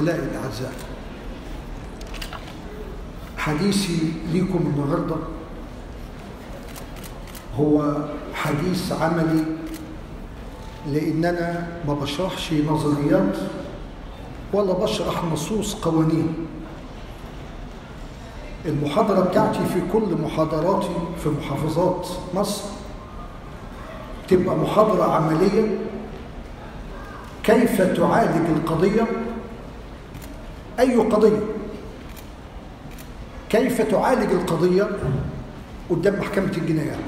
زملائي الأعزاء حديثي ليكم النهاردة هو حديث عملي لأن أنا ما بشرحش نظريات ولا بشرح نصوص قوانين المحاضرة بتاعتي في كل محاضراتي في محافظات مصر تبقى محاضرة عملية كيف تعالج القضية أي قضية كيف تعالج القضية قدام محكمة الجنايات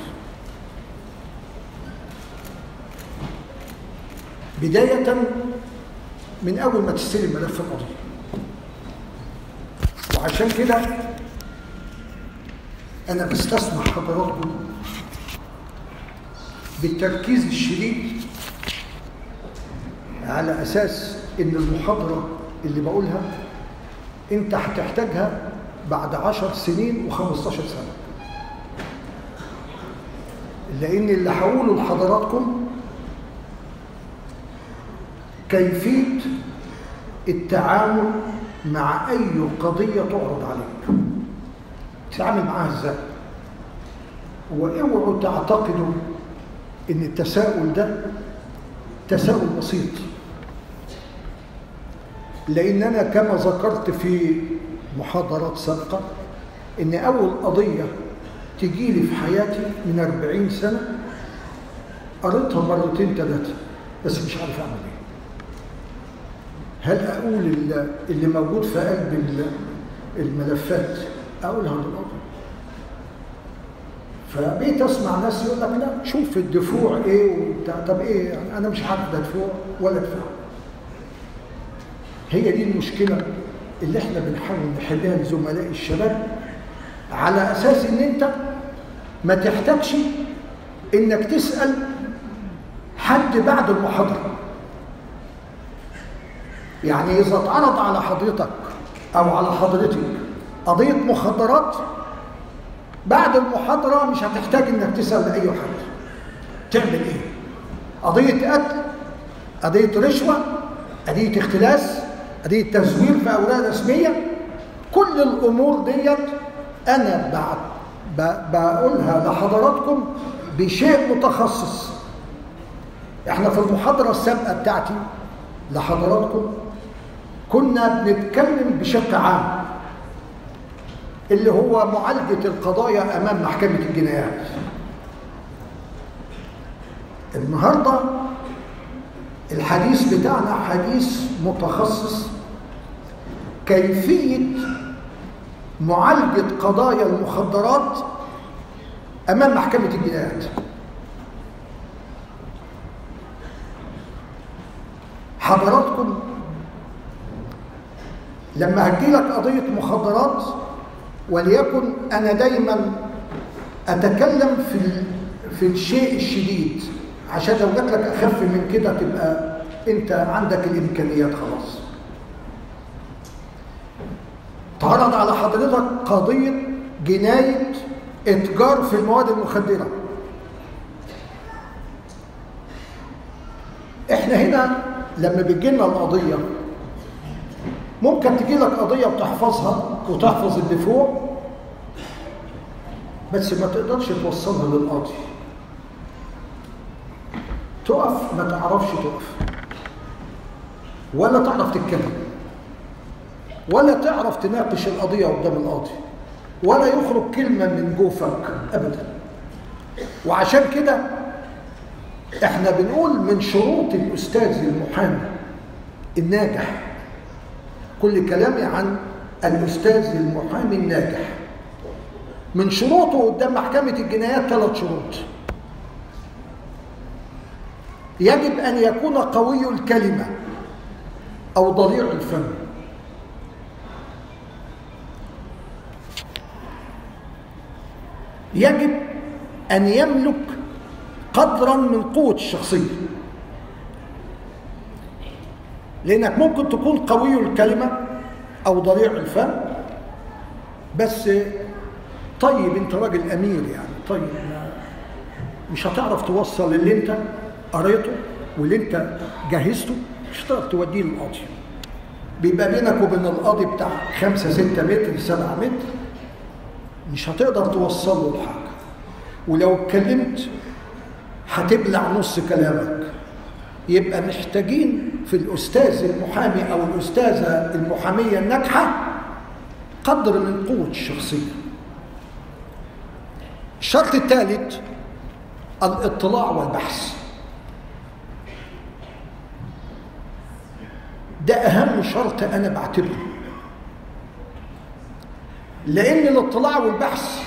بداية من أول ما تستلم ملف القضية وعشان كده أنا بستسمح حضراتكم بالتركيز الشديد على أساس إن المحاضرة اللي بقولها أنت هتحتاجها بعد عشر سنين و15 سنة لأن اللي هقوله لحضراتكم كيفية التعامل مع أي قضية تعرض عليك تتعامل معاها ازاي واوعوا تعتقدوا ان التساؤل ده تساؤل بسيط لان انا كما ذكرت في محاضرات سابقه ان اول قضيه تجي لي في حياتي من 40 سنه قريتها مرتين ثلاثه بس مش عارف اعمل ايه هل اقول اللي موجود في قلب الملفات اقولها للقاضي فبقيت اسمع ناس يقول لك لا شوف الدفوع ايه وبتاع طب ايه يعني انا مش عارف ده دفوع ولا دفاع هي دي المشكله اللي احنا بنحاول نحلها لزملاء الشباب على اساس ان انت ما تحتاجش انك تسال حد بعد المحاضره يعني اذا اتعرض على حضرتك او على حضرتك قضية مخدرات بعد المحاضرة مش هتحتاج انك تسأل أي حد تعمل ايه قضية قتل قضية رشوة قضية اختلاس قضية تزوير في أوراق رسمية كل الأمور ديت أنا بعد بقولها لحضراتكم بشيء متخصص احنا في المحاضرة السابقة بتاعتي لحضراتكم كنا بنتكلم بشكل عام اللي هو معالجة القضايا أمام محكمة الجنايات النهاردة الحديث بتاعنا حديث متخصص كيفية معالجة قضايا المخدرات أمام محكمة الجنايات حضراتكم لما هتجيلك قضية مخدرات وليكن أنا دايما أتكلم في في الشيء الشديد عشان لو جات لك أخف من كده تبقى أنت عندك الإمكانيات خلاص تعرض على حضرتك قضية جناية إتجار في المواد المخدرة إحنا هنا لما بتجيلنا القضية ممكن تجي لك قضية وتحفظها وتحفظ الدفوع بس ما تقدرش توصلها للقاضي تقف ما تعرفش تقف ولا تعرف تتكلم ولا تعرف تناقش القضية قدام القاضي ولا يخرج كلمة من جوفك أبدا وعشان كده احنا بنقول من شروط الأستاذ المحامي الناجح كل كلامي عن الأستاذ المحامي الناجح من شروطه قدام محكمة الجنايات ثلاث شروط يجب أن يكون قوي الكلمة أو ضليع الفم يجب أن يملك قدرا من قوة الشخصية لأنك ممكن تكون قوي الكلمة أو ضليع الفم بس طيب أنت راجل أمير يعني طيب مش هتعرف توصل اللي أنت قريته واللي أنت جهزته مش هتعرف توديه للقاضي بيبقى بينك وبين القاضي بتاع خمسة ستة متر سبعة متر مش هتقدر توصل له الحاجة ولو اتكلمت هتبلع نص كلامك يبقى محتاجين في الأستاذ المحامي أو الأستاذة المحامية الناجحة قدر من قوة الشخصية الشرط الثالث الاطلاع والبحث ده أهم شرط أنا بعتبره لأن الاطلاع والبحث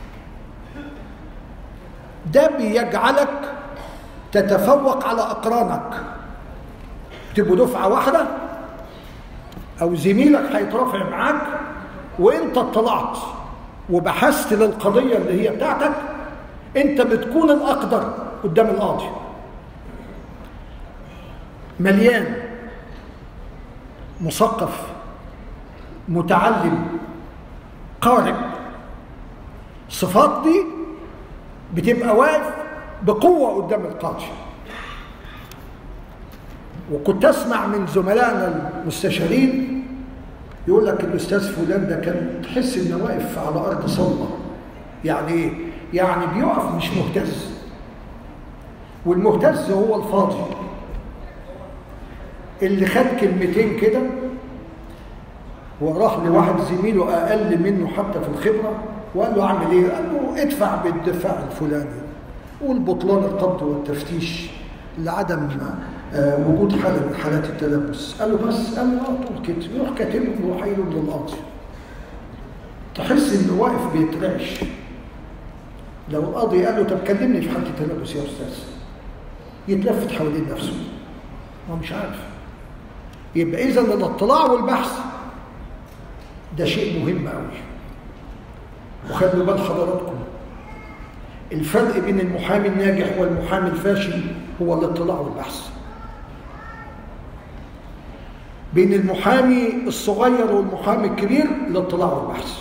ده بيجعلك تتفوق على أقرانك تبقوا دفعة واحدة أو زميلك هيترافع معاك وانت اطلعت وبحثت للقضية اللي هي بتاعتك انت بتكون الأقدر قدام القاضي مليان مثقف متعلم قارئ الصفات دي بتبقى واقف بقوة قدام القاضي وكنت أسمع من زملائنا المستشارين يقول لك الأستاذ فلان ده كان تحس إنه واقف على أرض صلبة يعني إيه؟ يعني بيقف مش مهتز والمهتز هو الفاضي اللي خد كلمتين كده وراح لواحد زميله اقل منه حتى في الخبره وقال له اعمل ايه؟ قال له ادفع بالدفاع الفلاني والبطلان القبض والتفتيش لعدم آه وجود حاله من حالات التلبس قال له بس قال له اه طول كده يروح كاتب له وحيله للقاضي تحس انه واقف بيترعش لو القاضي قال له طب كلمني في حاله التلبس يا استاذ يتلفت حوالين نفسه ما مش عارف يبقى اذا الاطلاع والبحث ده شيء مهم قوي وخلوا بال حضراتكم الفرق بين المحامي الناجح والمحامي الفاشل هو الاطلاع والبحث بين المحامي الصغير والمحامي الكبير الاطلاع والبحث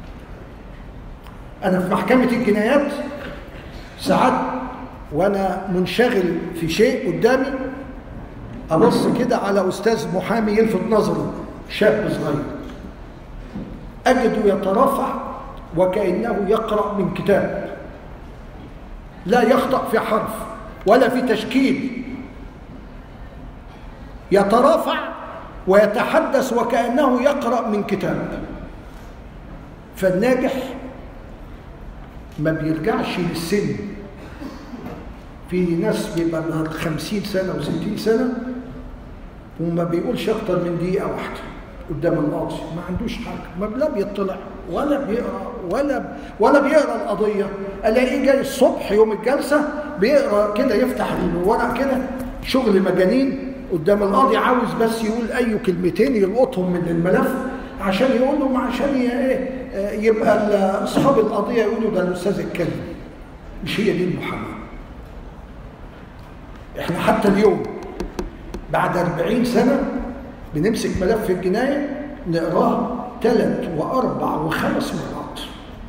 انا في محكمه الجنايات ساعات وانا منشغل في شيء قدامي ابص كده على استاذ محامي يلفت نظري شاب صغير اجده يترافع وكانه يقرا من كتاب لا يخطا في حرف ولا في تشكيل يترافع ويتحدث وكانه يقرا من كتاب فالناجح ما بيرجعش للسن في ناس بيبقى لها 50 سنه و60 سنه وما بيقولش اكتر من دقيقه واحده قدام القاضي ما عندوش حاجه ما لا بيطلع ولا بيقرا ولا ولا بيقرا القضيه الاقيه جاي الصبح يوم الجلسه بيقرا كده يفتح الورق كده شغل مجانين قدام القاضي عاوز بس يقول اي كلمتين يلقطهم من الملف عشان يقول لهم عشان ايه يبقى اصحاب القضيه يقولوا ده الاستاذ اتكلم مش هي دي المحاماه احنا حتى اليوم بعد 40 سنه بنمسك ملف الجنايه نقراه ثلاث واربع وخمس مرات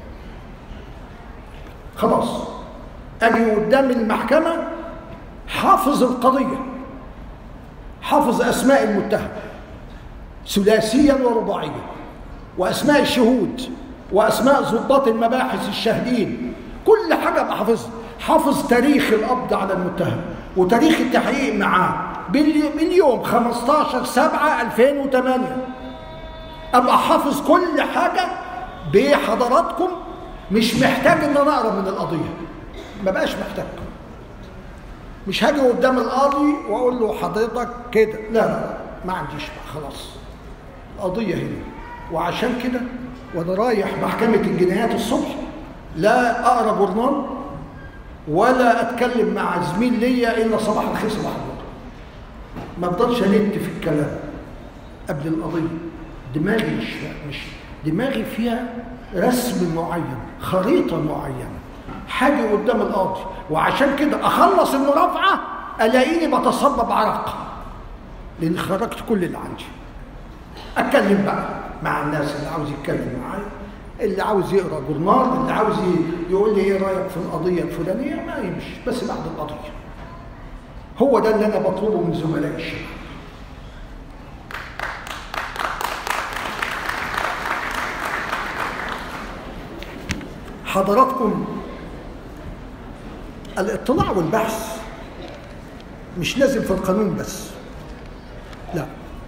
خلاص اجي قدام المحكمه حافظ القضيه حافظ اسماء المتهم ثلاثيا ورباعيا واسماء الشهود واسماء ضباط المباحث الشاهدين كل حاجه بحافظها حافظ تاريخ القبض على المتهم وتاريخ التحقيق معاه باليوم 15 7 2008 ابقى حافظ كل حاجه بحضراتكم مش محتاج ان انا اقرا من القضيه ما بقاش محتاج مش هاجي قدام القاضي واقول له حضرتك كده لا لا ما عنديش بقى خلاص القضيه هنا وعشان كده وانا رايح محكمه الجنايات الصبح لا اقرا جورنال ولا اتكلم مع زميل ليا الا صباح الخير صباح البكر ما افضلش الت في الكلام قبل القضيه دماغي مش مش دماغي فيها رسم معين خريطه معينه حاجه قدام القاضي وعشان كده اخلص المرافعه الاقيني بتصبب عرق لان خرجت كل اللي عندي اتكلم بقى مع الناس اللي عاوز يتكلم معايا اللي عاوز يقرا جورنال اللي عاوز يقول لي ايه رايك في القضيه الفلانيه ما يمشي بس بعد القضيه هو ده اللي انا بطلبه من زملائي الشباب حضراتكم الاطلاع والبحث مش لازم في القانون بس لا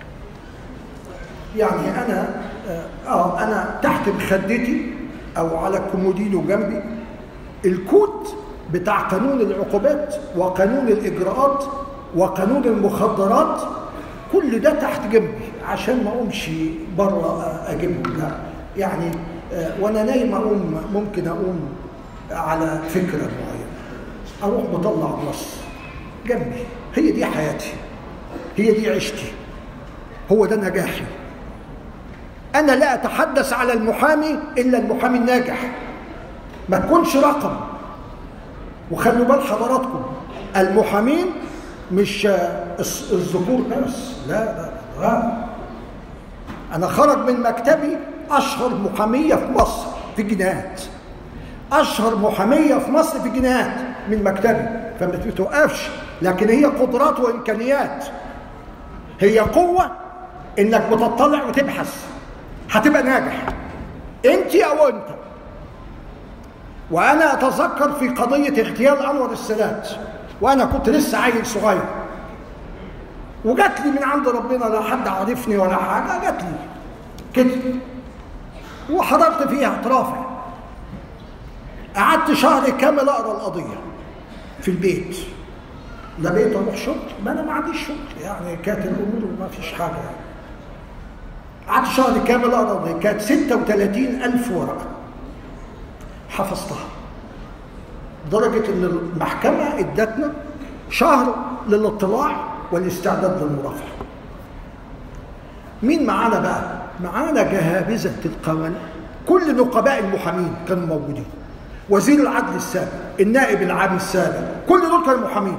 يعني انا اه انا تحت مخدتي او على الكومودينو جنبي الكود بتاع قانون العقوبات وقانون الاجراءات وقانون المخدرات كل ده تحت جنبي عشان ما اقومش بره اجيبهم لا يعني وانا نايم اقوم ممكن اقوم على فكره معينه اروح مطلع نص جنبي هي دي حياتي هي دي عيشتي هو ده نجاحي انا لا اتحدث على المحامي الا المحامي الناجح ما تكونش رقم وخلوا بال حضراتكم المحامين مش الذكور بس لا لا لا انا خرج من مكتبي اشهر محاميه في مصر في الجنايات اشهر محاميه في مصر في الجنايات من مكتبي فما بتوقفش لكن هي قدرات وامكانيات هي قوه انك بتطلع وتبحث هتبقى ناجح انت او انت وانا اتذكر في قضيه اغتيال انور السادات وانا كنت لسه عيل صغير وجات لي من عند ربنا لا حد عارفني ولا حاجه جات لي كده وحضرت فيها اعترافي قعدت شهر كامل اقرا القضيه في البيت لا بقيت اروح شغل ما انا ما عنديش شغل يعني كانت الامور ما فيش حاجه يعني قعدت شهر كامل اقرا القضيه كانت 36000 ورقه حفظتها لدرجه ان المحكمه ادتنا شهر للاطلاع والاستعداد للمرافعه مين معانا بقى معانا جهابذه القوانين كل نقباء المحامين كانوا موجودين وزير العدل السابق النائب العام السابق كل دول كانوا محامين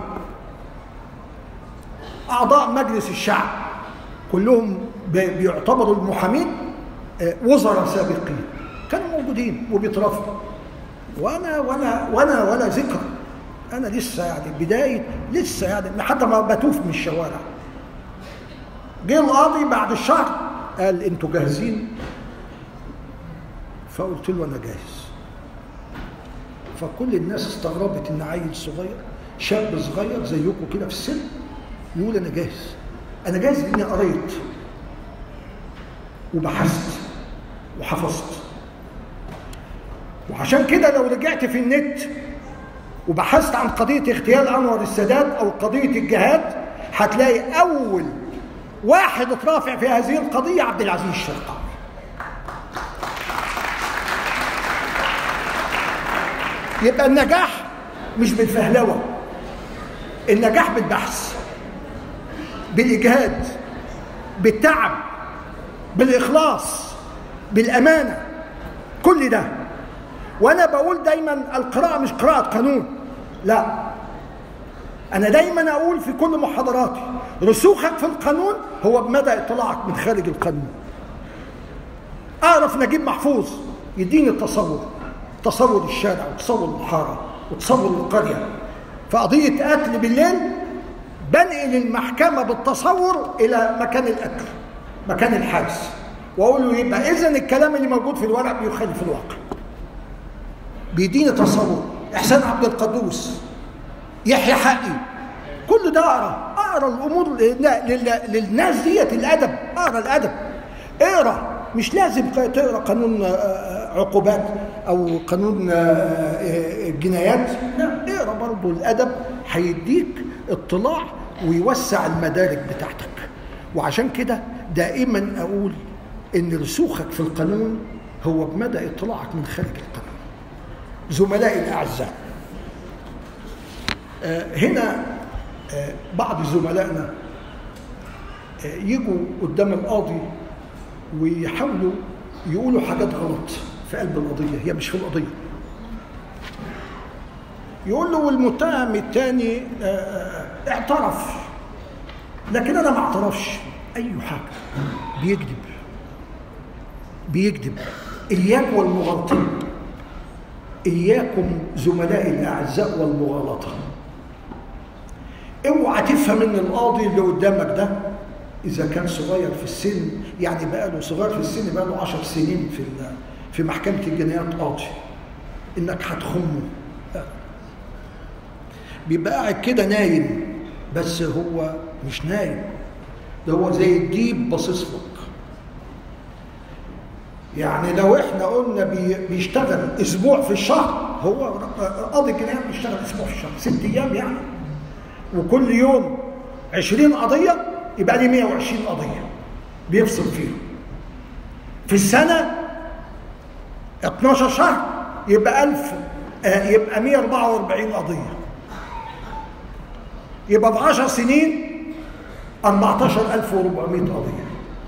اعضاء مجلس الشعب كلهم بيعتبروا المحامين وزراء سابقين كانوا موجودين وبيترفضوا وانا وانا وانا ولا ذكر انا لسه يعني بدايه لسه يعني حتى ما بتوف من الشوارع جه القاضي بعد الشهر قال انتوا جاهزين فقلت له انا جاهز فكل الناس استغربت ان عيل صغير شاب صغير زيكم كده في السن يقول انا جاهز انا جاهز لاني قريت وبحثت وحفظت وعشان كده لو رجعت في النت وبحثت عن قضية اغتيال أنور السادات أو قضية الجهاد هتلاقي أول واحد اترافع في هذه القضية عبد العزيز الشرقاوي يبقى النجاح مش بالفهلوة النجاح بالبحث بالإجهاد بالتعب بالإخلاص بالأمانة كل ده وانا بقول دايما القراءه مش قراءه قانون لا انا دايما اقول في كل محاضراتي رسوخك في القانون هو بمدى اطلاعك من خارج القانون اعرف نجيب محفوظ يديني التصور تصور الشارع وتصور الحاره وتصور القريه في قضيه قتل بالليل بنقل المحكمه بالتصور الى مكان القتل مكان الحادث واقول له يبقى اذا الكلام اللي موجود في الورق بيخالف الواقع بيديني تصور احسان عبد القدوس يحيى حقي كل ده اقرا اقرا الامور للناس ديت الادب اقرا الادب اقرا مش لازم تقرا قانون عقوبات او قانون الجنايات لا اقرا برضه الادب هيديك اطلاع ويوسع المدارك بتاعتك وعشان كده دائما اقول ان رسوخك في القانون هو بمدى اطلاعك من خارج القانون زملائي الاعزاء هنا بعض زملائنا يجوا قدام القاضي ويحاولوا يقولوا حاجات غلط في قلب القضيه هي مش في القضيه يقول له والمتهم الثاني اعترف لكن انا ما اعترفش اي حاجه بيكذب بيكذب اياك والمغالطه اياكم زملائي الاعزاء والمغالطه اوعى تفهم ان القاضي اللي قدامك ده اذا كان صغير في السن يعني بقى له صغير في السن بقى له 10 سنين في في محكمه الجنايات قاضي انك هتخمه لا. بيبقى قاعد كده نايم بس هو مش نايم ده هو زي الديب باصص لك يعني لو احنا قلنا بي بيشتغل اسبوع في الشهر هو قاضي الجنايه بيشتغل اسبوع في الشهر ست ايام يعني وكل يوم 20 قضيه يبقى لي 120 قضيه بيفصل فيهم في السنه 12 شهر يبقى 1000 آه يبقى 144 قضيه يبقى في 10 سنين 14400 قضيه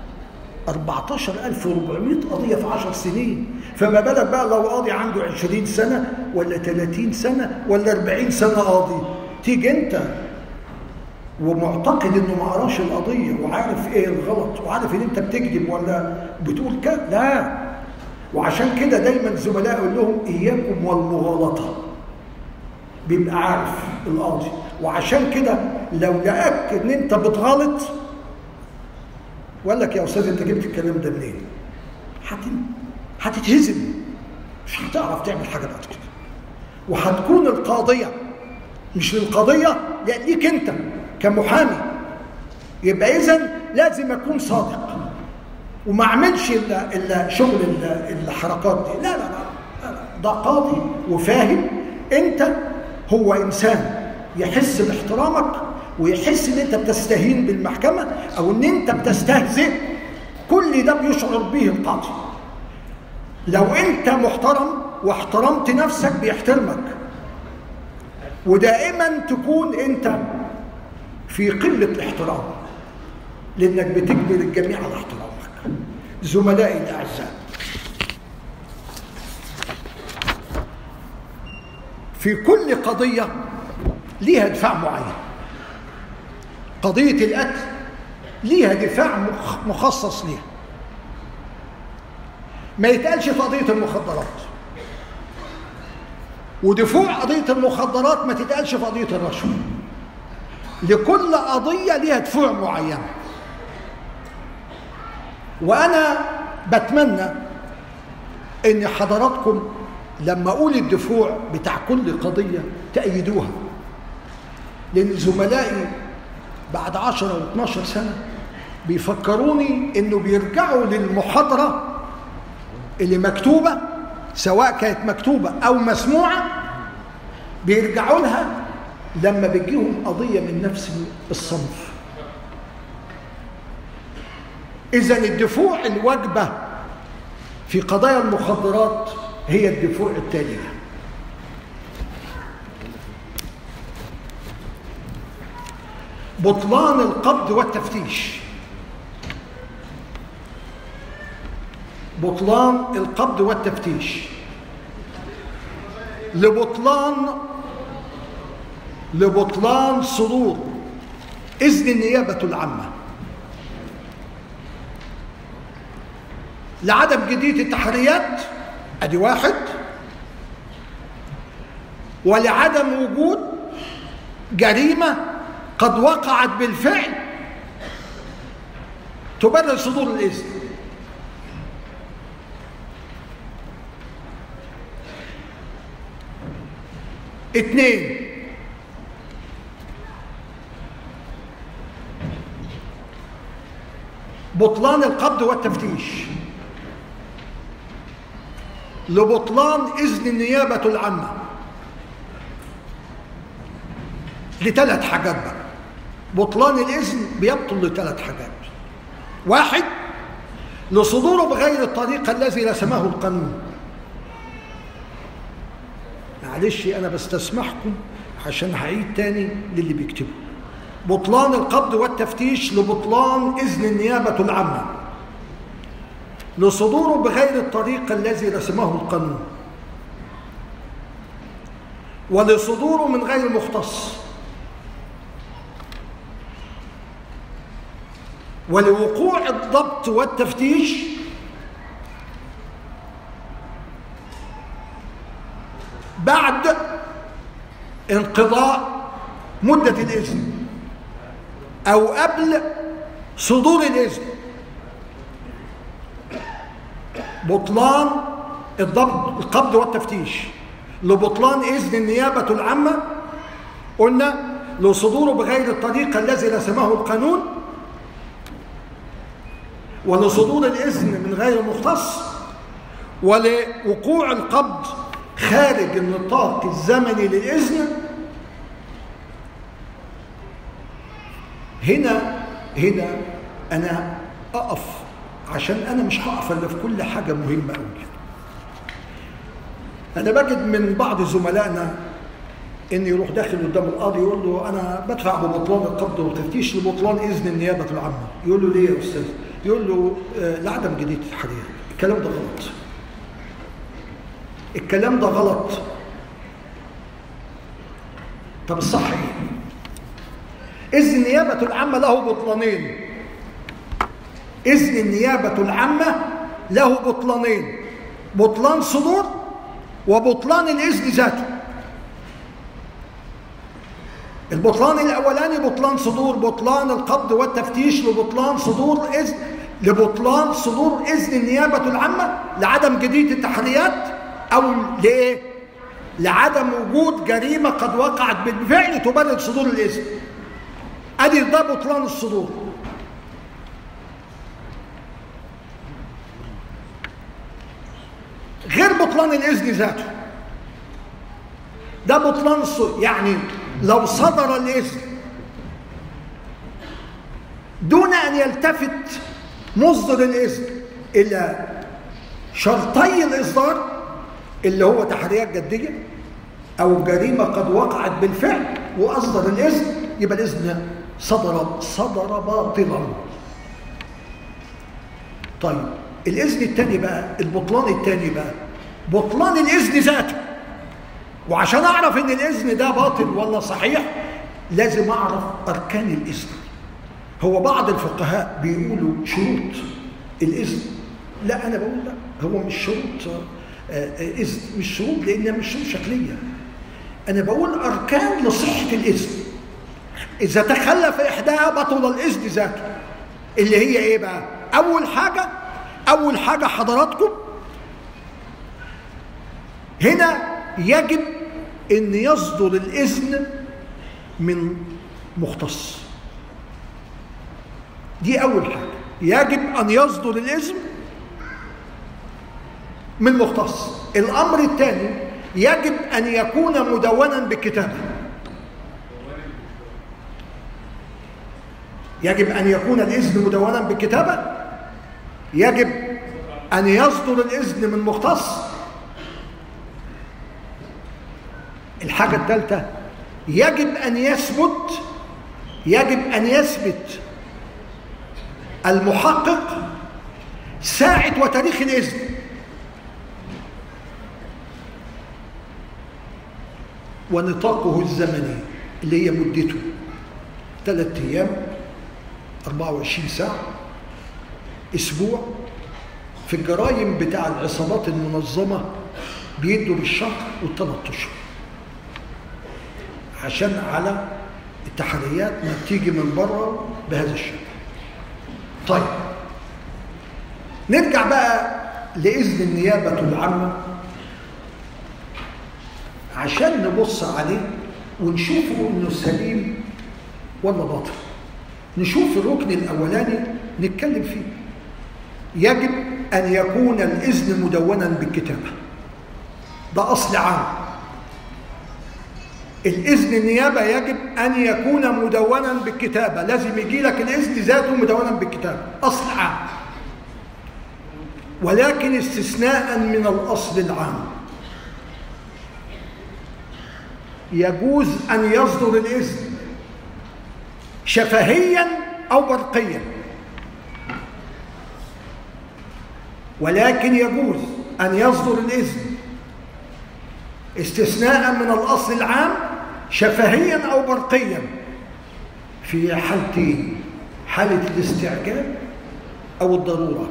14400 قضية في 10 سنين فما بالك بقى لو قاضي عنده 20 سنة ولا 30 سنة ولا 40 سنة قاضي تيجي انت ومعتقد انه ما قراش القضية وعارف ايه الغلط وعارف ان انت بتكذب ولا بتقول كده لا وعشان كده دايما الزملاء يقول لهم اياكم والمغالطة بيبقى عارف القاضي وعشان كده لو لقاك ان انت بتغلط وقال لك يا استاذ انت جبت الكلام ده منين؟ هتتهزم مش هتعرف تعمل حاجه بعد كده وهتكون القاضيه مش للقضيه لا ليك انت كمحامي يبقى اذا لازم اكون صادق وما اعملش الا الا شغل الحركات دي لا لا لا, لا. ده قاضي وفاهم انت هو انسان يحس باحترامك ويحس ان انت بتستهين بالمحكمه او ان انت بتستهزئ كل ده بيشعر به القاضي لو انت محترم واحترمت نفسك بيحترمك ودائما تكون انت في قله الاحترام لانك بتجبر الجميع على احترامك زملائي الاعزاء في كل قضيه ليها دفاع معين قضية القتل ليها دفاع مخصص ليها ما يتقالش في قضية المخدرات ودفوع قضية المخدرات ما تتقالش في قضية الرشوة لكل قضية ليها دفوع معينة وأنا بتمنى إن حضراتكم لما أقول الدفوع بتاع كل قضية تأيدوها لأن زملائي بعد 10 و12 سنة بيفكروني انه بيرجعوا للمحاضرة اللي مكتوبة سواء كانت مكتوبة او مسموعة بيرجعوا لها لما بيجيهم قضية من نفس الصنف إذا الدفوع الواجبة في قضايا المخدرات هي الدفوع التالية بطلان القبض والتفتيش بطلان القبض والتفتيش لبطلان لبطلان صدور إذن النيابة العامة لعدم جدية التحريات أدي واحد ولعدم وجود جريمة قد وقعت بالفعل تبرر صدور الإذن اثنين بطلان القبض والتفتيش لبطلان إذن النيابة العامة لثلاث حاجات بقى بطلان الإذن بيبطل لثلاث حاجات واحد لصدوره بغير الطريقة الذي رسمه القانون معلش أنا بستسمحكم عشان هعيد تاني للي بيكتبه بطلان القبض والتفتيش لبطلان إذن النيابة العامة لصدوره بغير الطريقة الذي رسمه القانون ولصدوره من غير مختص ولوقوع الضبط والتفتيش بعد انقضاء مدة الإذن أو قبل صدور الإذن بطلان الضبط القبض والتفتيش لبطلان إذن النيابة العامة قلنا لصدوره بغير الطريقة الذي رسمه القانون ولصدور الإذن من غير مختص ولوقوع القبض خارج النطاق الزمني للإذن هنا هنا أنا أقف عشان أنا مش هقف إلا في كل حاجة مهمة أوي أنا بجد من بعض زملائنا إن يروح داخل قدام القاضي يقول له أنا بدفع ببطلان القبض والتفتيش لبطلان إذن النيابة العامة يقول له ليه يا أستاذ؟ يقول له آه لعدم جديد الحرية الكلام ده غلط الكلام ده غلط طب الصح ايه اذن النيابه العامه له بطلانين اذن النيابه العامه له بطلانين بطلان صدور وبطلان الاذن ذاته البطلان الاولاني بطلان صدور بطلان القبض والتفتيش لبطلان صدور اذن لبطلان صدور اذن النيابه العامه لعدم جديه التحريات أو لإيه؟ لعدم وجود جريمة قد وقعت بالفعل تبرر صدور الإذن أدي ده بطلان الصدور غير بطلان الإذن ذاته ده بطلان الصدور يعني لو صدر الإذن دون أن يلتفت مصدر الإذن إلى شرطي الإصدار اللي هو تحريات جدية أو جريمة قد وقعت بالفعل وأصدر الإذن يبقى الإذن صدر صدر باطلا طيب الإذن الثاني بقى البطلان الثاني بقى بطلان الإذن ذاته وعشان أعرف إن الإذن ده باطل ولا صحيح لازم أعرف أركان الإذن هو بعض الفقهاء بيقولوا شروط الإذن لا أنا بقول لا هو مش شروط إذن مش شروط لأنها مش شروط شكلية أنا بقول أركان لصحة الإذن إذا تخلف إحداها بطل الإذن ذاته اللي هي إيه بقى؟ أول حاجة أول حاجة حضراتكم هنا يجب أن يصدر الإذن من مختص دي أول حاجة يجب أن يصدر الإذن من مختص الأمر الثاني يجب أن يكون مدونا بكتابة يجب أن يكون الإذن مدونا بكتابة يجب أن يصدر الإذن من مختص الحاجة الثالثة يجب أن يثبت يجب أن يثبت المحقق ساعة وتاريخ الإذن ونطاقه الزمني اللي هي مدته ثلاثة أيام 24 ساعة أسبوع في الجرائم بتاع العصابات المنظمة بيدوا بالشهر والثلاث أشهر عشان على التحريات ما بتيجي من بره بهذا الشكل طيب نرجع بقى لإذن النيابة العامة عشان نبص عليه ونشوفه انه سليم ولا باطل نشوف الركن الاولاني نتكلم فيه يجب ان يكون الاذن مدونا بالكتابه ده اصل عام الاذن النيابه يجب ان يكون مدونا بالكتابه لازم يجي لك الاذن ذاته مدونا بالكتابه اصل عام ولكن استثناء من الاصل العام يجوز أن يصدر الإذن شفهيا أو برقيا ولكن يجوز أن يصدر الإذن استثناء من الأصل العام شفهيا أو برقيا في حالتين حالة الاستعجال أو الضرورة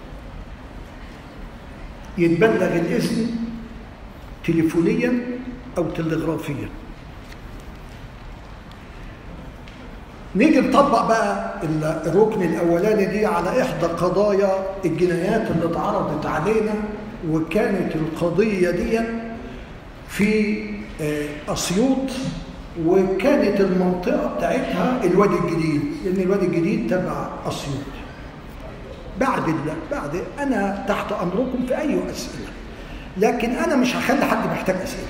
يتبلغ الإذن تليفونيا أو تلغرافيا نيجي نطبق بقى الركن الأولاني دي على إحدى قضايا الجنايات اللي اتعرضت علينا وكانت القضية دي في أسيوط وكانت المنطقة بتاعتها الوادي الجديد لأن الوادي الجديد تبع أسيوط بعد الله بعد أنا تحت أمركم في أي أسئلة لكن أنا مش هخلي حد محتاج أسئلة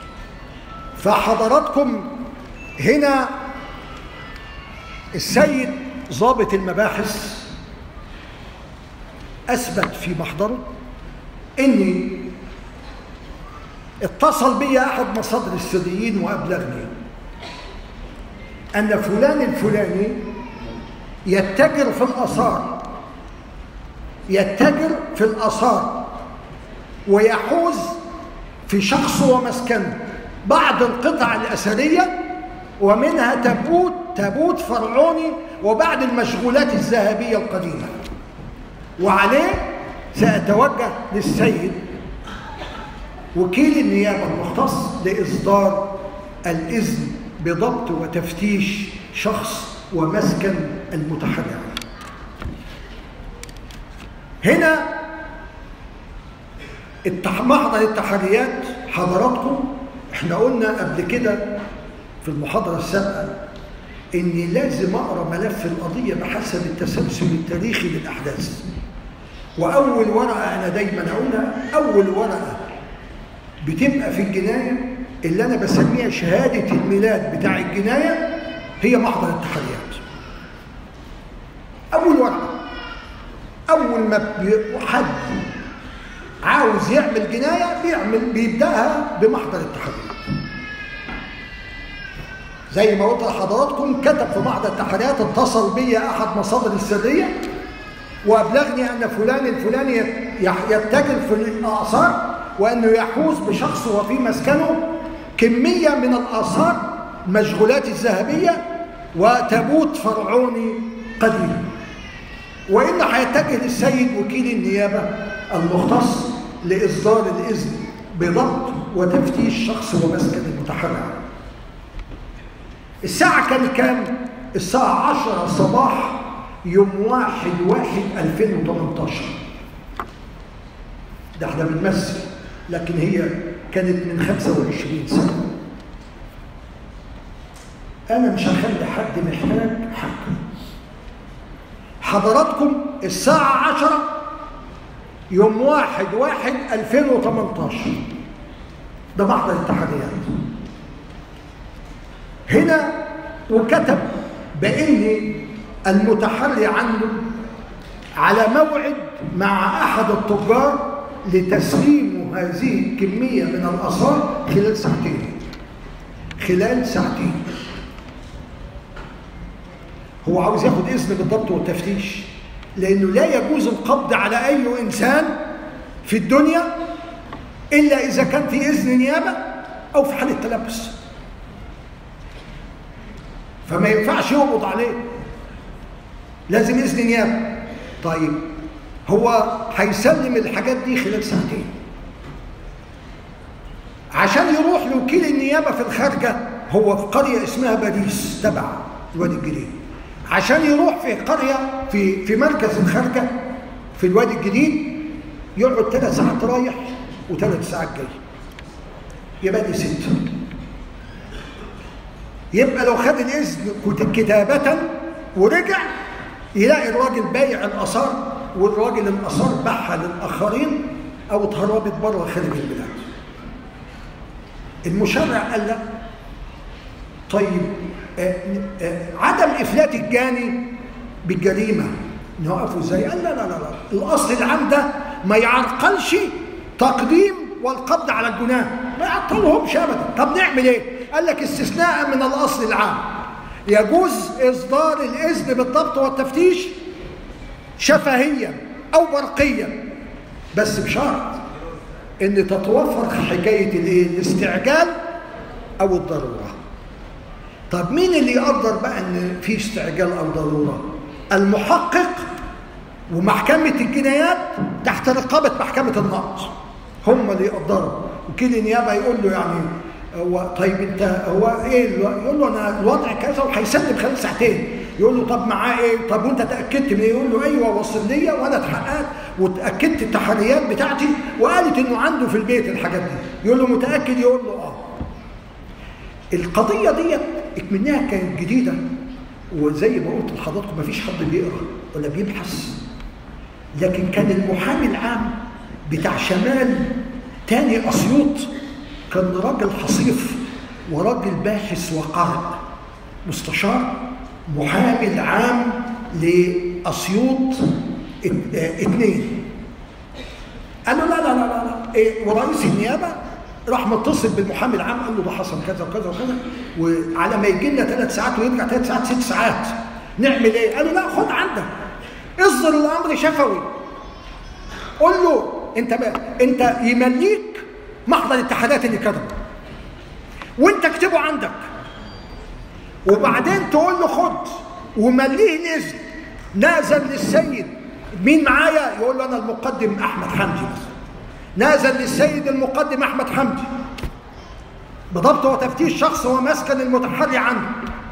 فحضراتكم هنا السيد ضابط المباحث أثبت في محضره إني اتصل بي أحد مصادر السريين وأبلغني أن فلان الفلاني يتجر في الآثار يتجر في الآثار ويحوز في شخصه ومسكنه بعض القطع الأثرية ومنها تابوت تابوت فرعوني وبعض المشغولات الذهبية القديمة وعليه سأتوجه للسيد وكيل النيابة المختص لإصدار الإذن بضبط وتفتيش شخص ومسكن المتحرر هنا محضر التحريات حضراتكم احنا قلنا قبل كده في المحاضرة السابقة اني لازم اقرا ملف القضية بحسب التسلسل التاريخي للاحداث واول ورقة انا دايما اقولها اول ورقة بتبقى في الجناية اللي انا بسميها شهادة الميلاد بتاع الجناية هي محضر التحريات اول ورقة اول ما حد عاوز يعمل جناية بيعمل بيبدأها بمحضر التحريات زي ما قلت لحضراتكم كتب في محضر التحريات اتصل بي احد مصادر السريه وابلغني ان فلان الفلاني يتجر في الاثار وانه يحوز بشخصه وفي مسكنه كميه من الاثار المشغولات الذهبيه وتابوت فرعوني قديم وان هيتجه للسيد وكيل النيابه المختص لاصدار الاذن بضبط وتفتيش شخص ومسكن المتحرر الساعة كان كام؟ الساعة عشرة صباح يوم واحد واحد 2018 ده احنا بنمثل لكن هي كانت من 25 سنة أنا مش هخلي حد محتاج حقه حضراتكم الساعة عشرة يوم واحد واحد 2018 ده محضر التحريات هنا وكتب بأن المتحري عنده على موعد مع أحد التجار لتسليم هذه الكمية من الآثار خلال ساعتين خلال ساعتين هو عاوز ياخد إذن بالضبط والتفتيش لأنه لا يجوز القبض على أي إنسان في الدنيا إلا إذا كان في إذن نيابة أو في حالة تلبس فما ينفعش يقبض عليه لازم إذن نيابة طيب هو هيسلم الحاجات دي خلال ساعتين عشان يروح لوكيل النيابة في الخارجة هو في قرية اسمها باريس تبع الوادي الجديد عشان يروح في قرية في في مركز الخارجة في الوادي الجديد يقعد ثلاث ساعات رايح وثلاث ساعات جاي يبقى دي ست يبقى لو خد الإذن كتابة ورجع يلاقي الراجل بايع الآثار والراجل الآثار باعها للآخرين أو اتهربت بره خارج البلاد المشرع قال لا طيب آه آه عدم إفلات الجاني بالجريمة نوقفه ازاي؟ قال لا لا لا لا الأصل العام ده ما يعرقلش تقديم والقبض على الجناه ما يعطلهمش أبدا طب نعمل إيه؟ قال لك استثناء من الأصل العام يجوز إصدار الإذن بالضبط والتفتيش شفهيا أو برقيا بس بشرط إن تتوفر حكاية الإيه؟ الاستعجال أو الضرورة طب مين اللي يقدر بقى إن في استعجال أو ضرورة؟ المحقق ومحكمة الجنايات تحت رقابة محكمة النقض هم اللي يقدروا وكيل النيابة يقول له يعني هو طيب انت هو ايه يقول له انا الوضع كذا وهيسلم خلال ساعتين يقول له طب معاه ايه طب وانت تاكدت من ايه يقول له ايوه وصل ليا وانا اتحققت وتاكدت التحريات بتاعتي وقالت انه عنده في البيت الحاجات دي يقول له متاكد يقول له اه القضيه ديت اكمنها كانت جديده وزي ما قلت لحضراتكم مفيش حد بيقرا ولا بيبحث لكن كان المحامي العام بتاع شمال تاني اسيوط كان راجل حصيف وراجل باحث وقارئ مستشار محامي العام لاسيوط اثنين قال له لا لا لا لا, لا. إيه ورئيس النيابه راح متصل بالمحامي العام قال له ده حصل كذا وكذا وكذا وعلى ما يجي لنا ثلاث ساعات ويرجع ثلاث ساعات ست ساعات نعمل ايه؟ قال له لا خد عندك اصدر الامر شفوي قول له انت بقى انت يمليك محضر الاتحادات اللي كتبه وانت اكتبه عندك وبعدين تقول له خد ومليه الاذن نازل للسيد مين معايا يقول له انا المقدم احمد حمدي مثلا نازل للسيد المقدم احمد حمدي بضبط وتفتيش شخص ومسكن المتحري عنه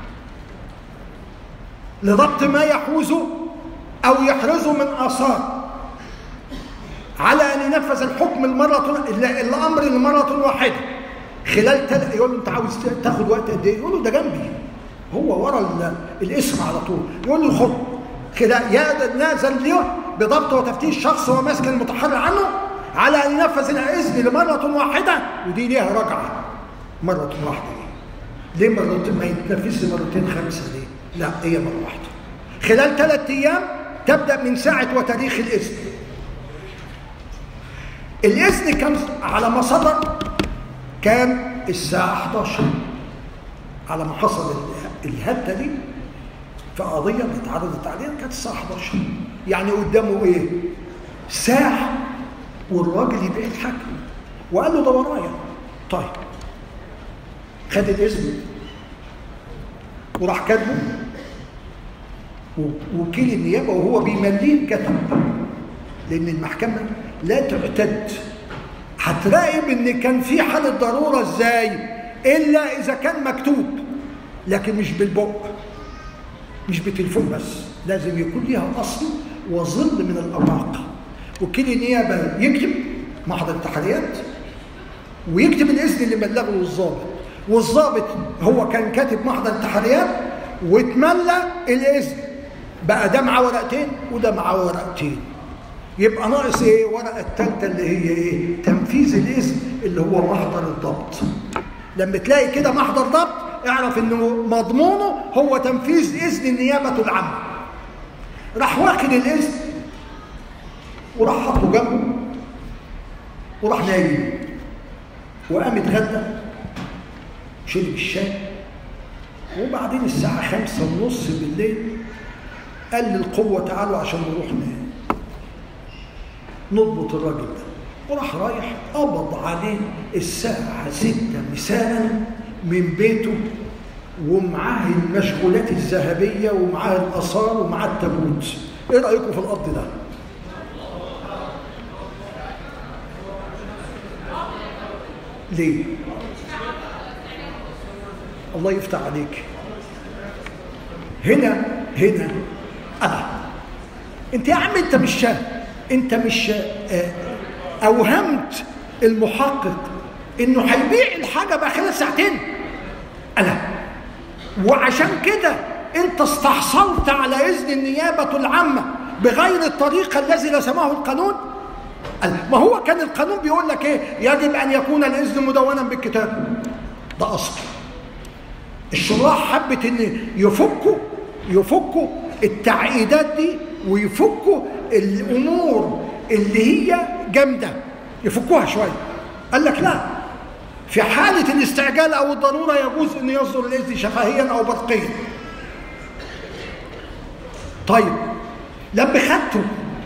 لضبط ما يحوزه او يحرزه من اثار على ان ينفذ الحكم المره الامر لمره واحده خلال تل... يقول له انت عاوز تاخد وقت قد ايه؟ يقول له ده جنبي هو ورا الاسم على طول يقول له خد خلال يا نازل له بضبط وتفتيش شخص ومسكن المتحرر عنه على ان ينفذ الاذن لمره واحده ودي ليها رجعه مره واحده ليه؟ ليه مرتين ما يتنفذش مرتين خمسه ليه؟ لا هي مره واحده خلال ثلاث ايام تبدا من ساعه وتاريخ الاذن الاذن كان على ما صدر كان الساعه 11 على ما حصل الهبده دي في قضيه اتعرضت عليها كانت الساعه 11 يعني قدامه ايه؟ ساعه والراجل يبيع الحكم وقال له ده ورايا طيب خد الاذن وراح كاتبه وكيل النيابه وهو بيمليه كتب لان المحكمه لا تعتد هتراقب ان كان في حاله ضروره ازاي الا اذا كان مكتوب لكن مش بالبق مش بتليفون بس لازم يكون ليها اصل وظل من الاوراق وكيل النيابه يكتب محضر التحريات ويكتب الاذن اللي بلغه الضابط والضابط هو كان كاتب محضر التحريات واتملى الاذن بقى ده معاه ورقتين وده معاه ورقتين يبقى ناقص ايه ورقه الثالثه اللي هي ايه تنفيذ الاذن اللي هو محضر الضبط لما تلاقي كده محضر ضبط اعرف انه مضمونه هو تنفيذ اذن النيابه العامه راح واخد الاذن وراح حاطه جنبه وراح نايم وقام اتغدى شرب الشاي وبعدين الساعة خمسة ونص بالليل قال للقوة تعالوا عشان نروح نام نضبط الراجل ده وراح رايح قبض عليه الساعة ستة مساء من بيته ومعاه المشغولات الذهبية ومعاه الآثار ومعاه التابوت ايه رأيكم في القبض ده؟ ليه؟ الله يفتح عليك هنا هنا أنا أنت يا عم أنت مش أنت مش أوهمت المحقق إنه هيبيع الحاجة بقى خلال ساعتين أنا وعشان كده أنت استحصلت على إذن النيابة العامة بغير الطريقة الذي رسمه القانون ما هو كان القانون بيقول لك ايه يجب ان يكون الاذن مدونا بالكتاب ده اصل الشراح حبت ان يفكوا يفكوا التعقيدات دي ويفكوا الامور اللي هي جامده يفكوها شويه قال لك لا في حالة الاستعجال أو الضرورة يجوز أن يصدر الإذن شفهيا أو برقيا طيب لما خدته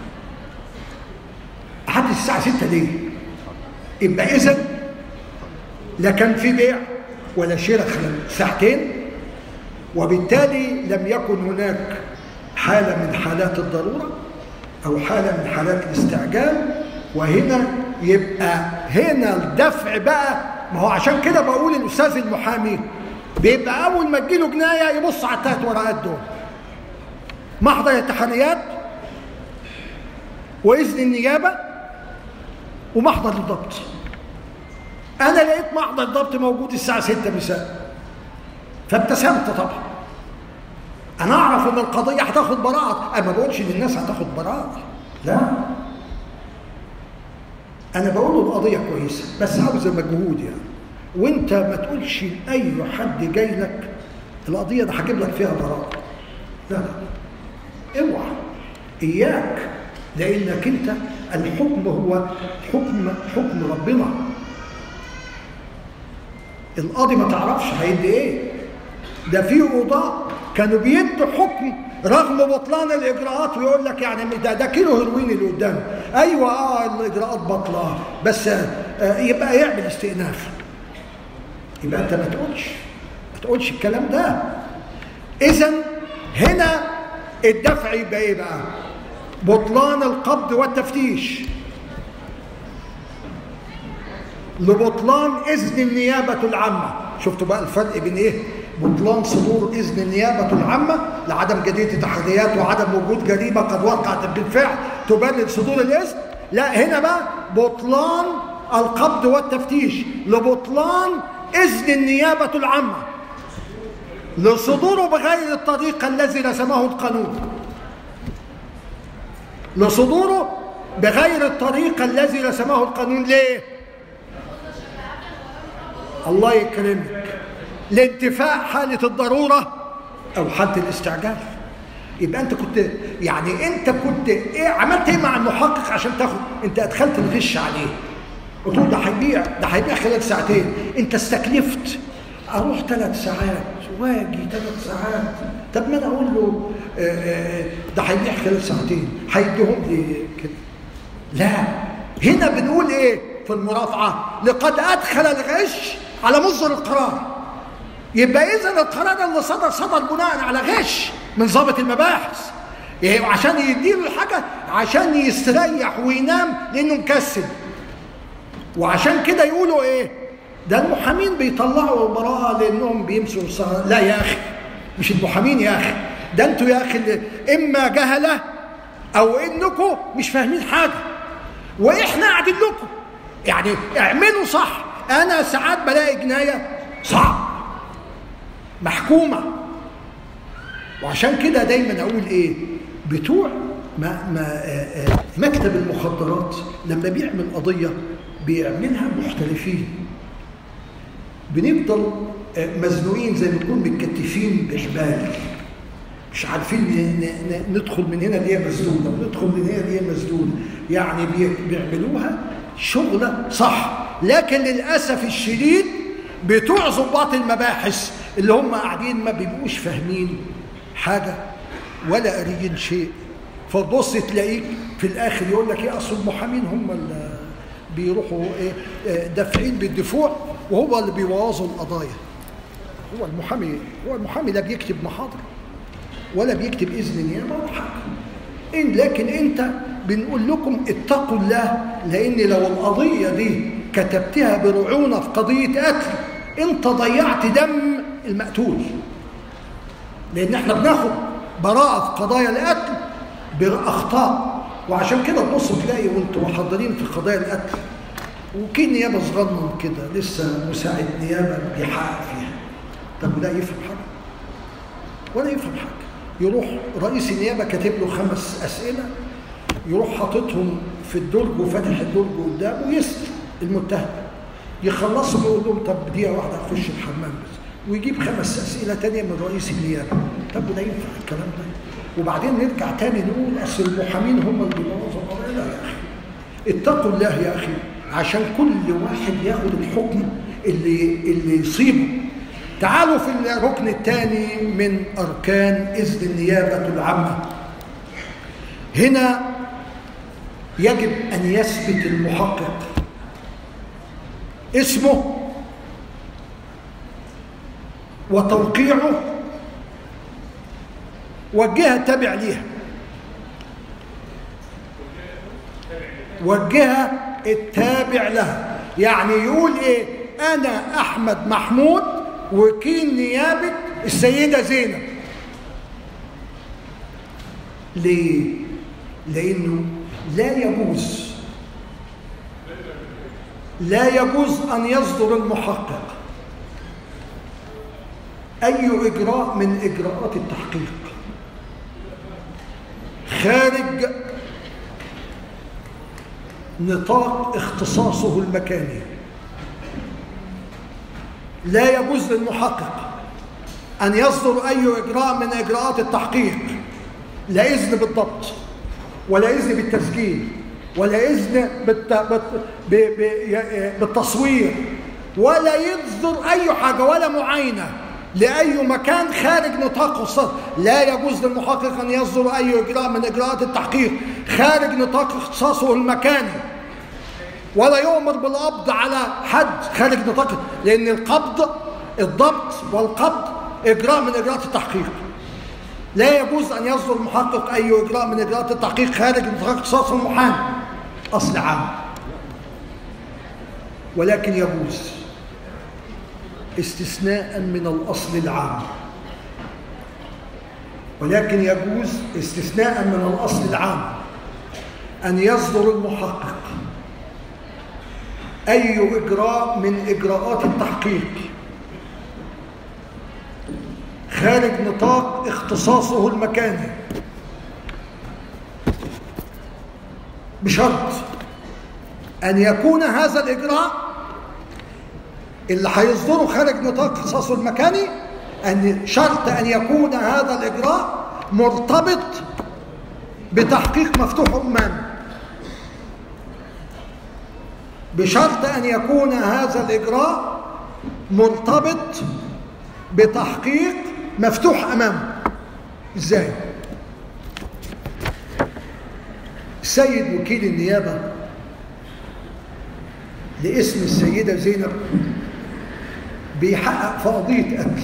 لحد الساعة 6 ليه؟ يبقى إذا لا كان في بيع ولا شراء خلال ساعتين وبالتالي لم يكن هناك حالة من حالات الضرورة أو حالة من حالات الاستعجال وهنا يبقى هنا الدفع بقى ما هو عشان كده بقول الأستاذ المحامي بيبقى أول ما تجيله جناية يبص على التلات ورقات دول محضر التحريات وإذن النيابة ومحضر الضبط أنا لقيت محضر الضبط موجود الساعة 6 مساء فابتسمت طبعا أنا أعرف إن القضية هتاخد براءة أنا ما بقولش إن الناس هتاخد براءة لا أنا بقول القضية كويسة بس عاوزة مجهود يعني وأنت ما تقولش لأي حد جاي لك القضية ده هجيب لك فيها براءة لا لا اوعى إياك لأنك أنت الحكم هو حكم حكم ربنا القاضي ما تعرفش هيدي ايه ده في قضاة كانوا بيدوا حكم رغم بطلان الاجراءات ويقول لك يعني ده ده كيلو هيروين اللي قدامه ايوه اه الاجراءات بطلة بس آه يبقى يعمل استئناف يبقى انت ما تقولش ما تقولش الكلام ده اذا هنا الدفع يبقى ايه بقى بطلان القبض والتفتيش لبطلان إذن النيابة العامة شفتوا بقى الفرق بين إيه بطلان صدور إذن النيابة العامة لعدم جدية تحديات وعدم وجود جريمة قد وقعت بالفعل تبرر صدور الإذن لا هنا بقى بطلان القبض والتفتيش لبطلان إذن النيابة العامة لصدوره بغير الطريقة الذي رسمه القانون لصدوره بغير الطريقة الذي رسمه القانون ليه؟ الله يكرمك لانتفاء حالة الضرورة أو حالة الاستعجال يبقى أنت كنت يعني أنت كنت إيه عملت إيه مع المحقق عشان تاخد أنت أدخلت الغش عليه قلت له ده هيبيع ده هيبيع خلال ساعتين أنت استكلفت أروح ثلاث ساعات واجي ثلاث ساعات طب ما أنا أقول له ده هيبيع خلال ساعتين هيديهم لي كده لا هنا بنقول إيه في المرافعة لقد أدخل الغش على مصدر القرار يبقى إذا القرار اللي صدر صدر بناء على غش من ضابط المباحث يعني عشان يديله الحاجة عشان يستريح وينام لأنه مكسل وعشان كده يقولوا إيه ده المحامين بيطلعوا براءة لأنهم بيمسوا الصلاة لا يا أخي مش المحامين يا أخي ده أنتوا يا أخي إما جهلة أو إنكم مش فاهمين حاجة وإحنا قاعدين لكم يعني اعملوا صح انا ساعات بلاقي جنايه صعب محكومه وعشان كده دايما اقول ايه بتوع ما ما مكتب المخدرات لما بيعمل قضيه بيعملها محترفين بنفضل مزنوقين زي ما نكون متكتفين بحبال مش عارفين ندخل من هنا اللي هي مسدوده وندخل من هنا اللي هي مسدوده يعني بيعملوها شغله صح لكن للاسف الشديد بتوع ضباط المباحث اللي هم قاعدين ما بيبقوش فاهمين حاجه ولا قاريين شيء فتبص تلاقيك في الاخر يقول لك ايه اصل المحامين هم اللي بيروحوا ايه دافعين بالدفوع وهو اللي بيبوظوا القضايا هو المحامي هو المحامي لا بيكتب محاضره ولا بيكتب اذن نيابه ولا حاجه إن لكن انت بنقول لكم اتقوا الله لان لو القضيه دي كتبتها برعونه في قضيه قتل انت ضيعت دم المقتول لان احنا بناخد براءه في قضايا القتل باخطاء وعشان كده تبص تلاقي وانتوا محضرين في قضايا القتل وكي نيابه صغنن كده لسه مساعد نيابه بيحقق فيها طب وده يفهم حاجه ولا يفهم حاجه يروح رئيس النيابه كاتب له خمس اسئله يروح حاططهم في الدرج وفاتح الدرج قدامه ويسال المتهم يخلصوا يقول لهم طب دقيقه واحده اخش الحمام بس ويجيب خمس اسئله تانية من رئيس النيابه طب وده ينفع الكلام ده وبعدين نرجع تاني نقول اصل المحامين هم اللي بيبوظوا القضايا لا يا اخي اتقوا الله يا اخي عشان كل واحد ياخد الحكم اللي اللي يصيبه تعالوا في الركن الثاني من اركان اذن النيابه العامه هنا يجب ان يثبت المحقق اسمه وتوقيعه والجهه تابع ليها والجهه التابع لها يعني يقول ايه انا احمد محمود وكيل نيابه السيده زينب ليه؟ لأنه لا يجوز لا يجوز أن يصدر المحقق أي إجراء من إجراءات التحقيق خارج نطاق اختصاصه المكاني لا يجوز للمحقق أن يصدر أي إجراء من إجراءات التحقيق لا إذن بالضبط ولا إذن بالتسجيل ولا إذن بالتصوير ولا يصدر أي حاجة ولا معاينة لأي مكان خارج نطاق الصدر لا يجوز للمحقق أن يصدر أي إجراء من إجراءات التحقيق خارج نطاق اختصاصه المكاني ولا يؤمر بالقبض على حد خارج نطاق لأن القبض الضبط والقبض إجراء من إجراءات التحقيق لا يجوز أن يصدر المحقق أي إجراء من إجراءات التحقيق خارج نطاق اختصاص المحامي أصل عام ولكن يجوز استثناء من الأصل العام ولكن يجوز استثناء من الأصل العام أن يصدر المحقق أي إجراء من إجراءات التحقيق خارج نطاق اختصاصه المكاني بشرط أن يكون هذا الإجراء اللي هيصدره خارج نطاق اختصاصه المكاني أن شرط أن يكون هذا الإجراء مرتبط بتحقيق مفتوح أمامي بشرط أن يكون هذا الإجراء مرتبط بتحقيق مفتوح أمامه إزاي؟ السيد وكيل النيابة لاسم السيدة زينب بيحقق في قضية قتل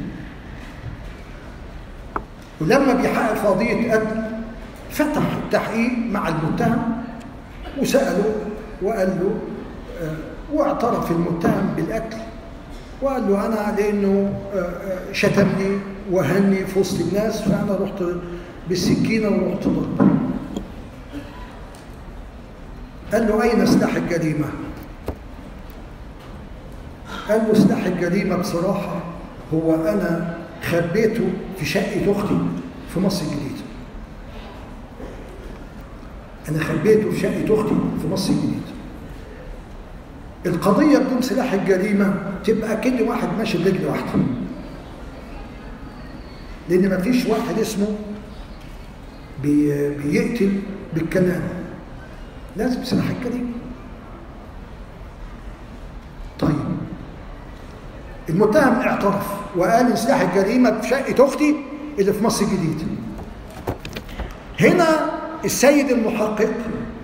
ولما بيحقق في قضية قتل فتح التحقيق مع المتهم وسأله وقال له واعترف المتهم بالقتل وقال له أنا لأنه شتمني وهني في وسط الناس فأنا رحت بالسكينة ورحت ضربه قال له أين سلاح الجريمة؟ قال له سلاح الجريمة بصراحة هو أنا خبيته في شقة أختي في مصر الجديدة أنا خبيته في شقة أختي في مصر الجديدة القضية بدون سلاح الجريمة تبقى كل واحد ماشي برجل واحدة لأن ما فيش واحد اسمه بي بيقتل بالكلام لازم سلاح الجريمة طيب المتهم اعترف وقال ان سلاح الجريمة في شقة أختي اللي في مصر الجديدة هنا السيد المحقق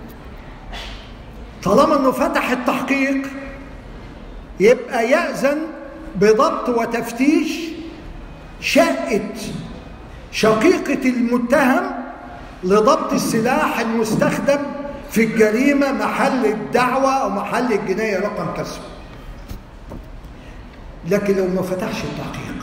طالما انه فتح التحقيق يبقى يأذن بضبط وتفتيش شقة شقيقة المتهم لضبط السلاح المستخدم في الجريمة محل الدعوة أو محل الجناية رقم كسر لكن لو ما فتحش التحقيق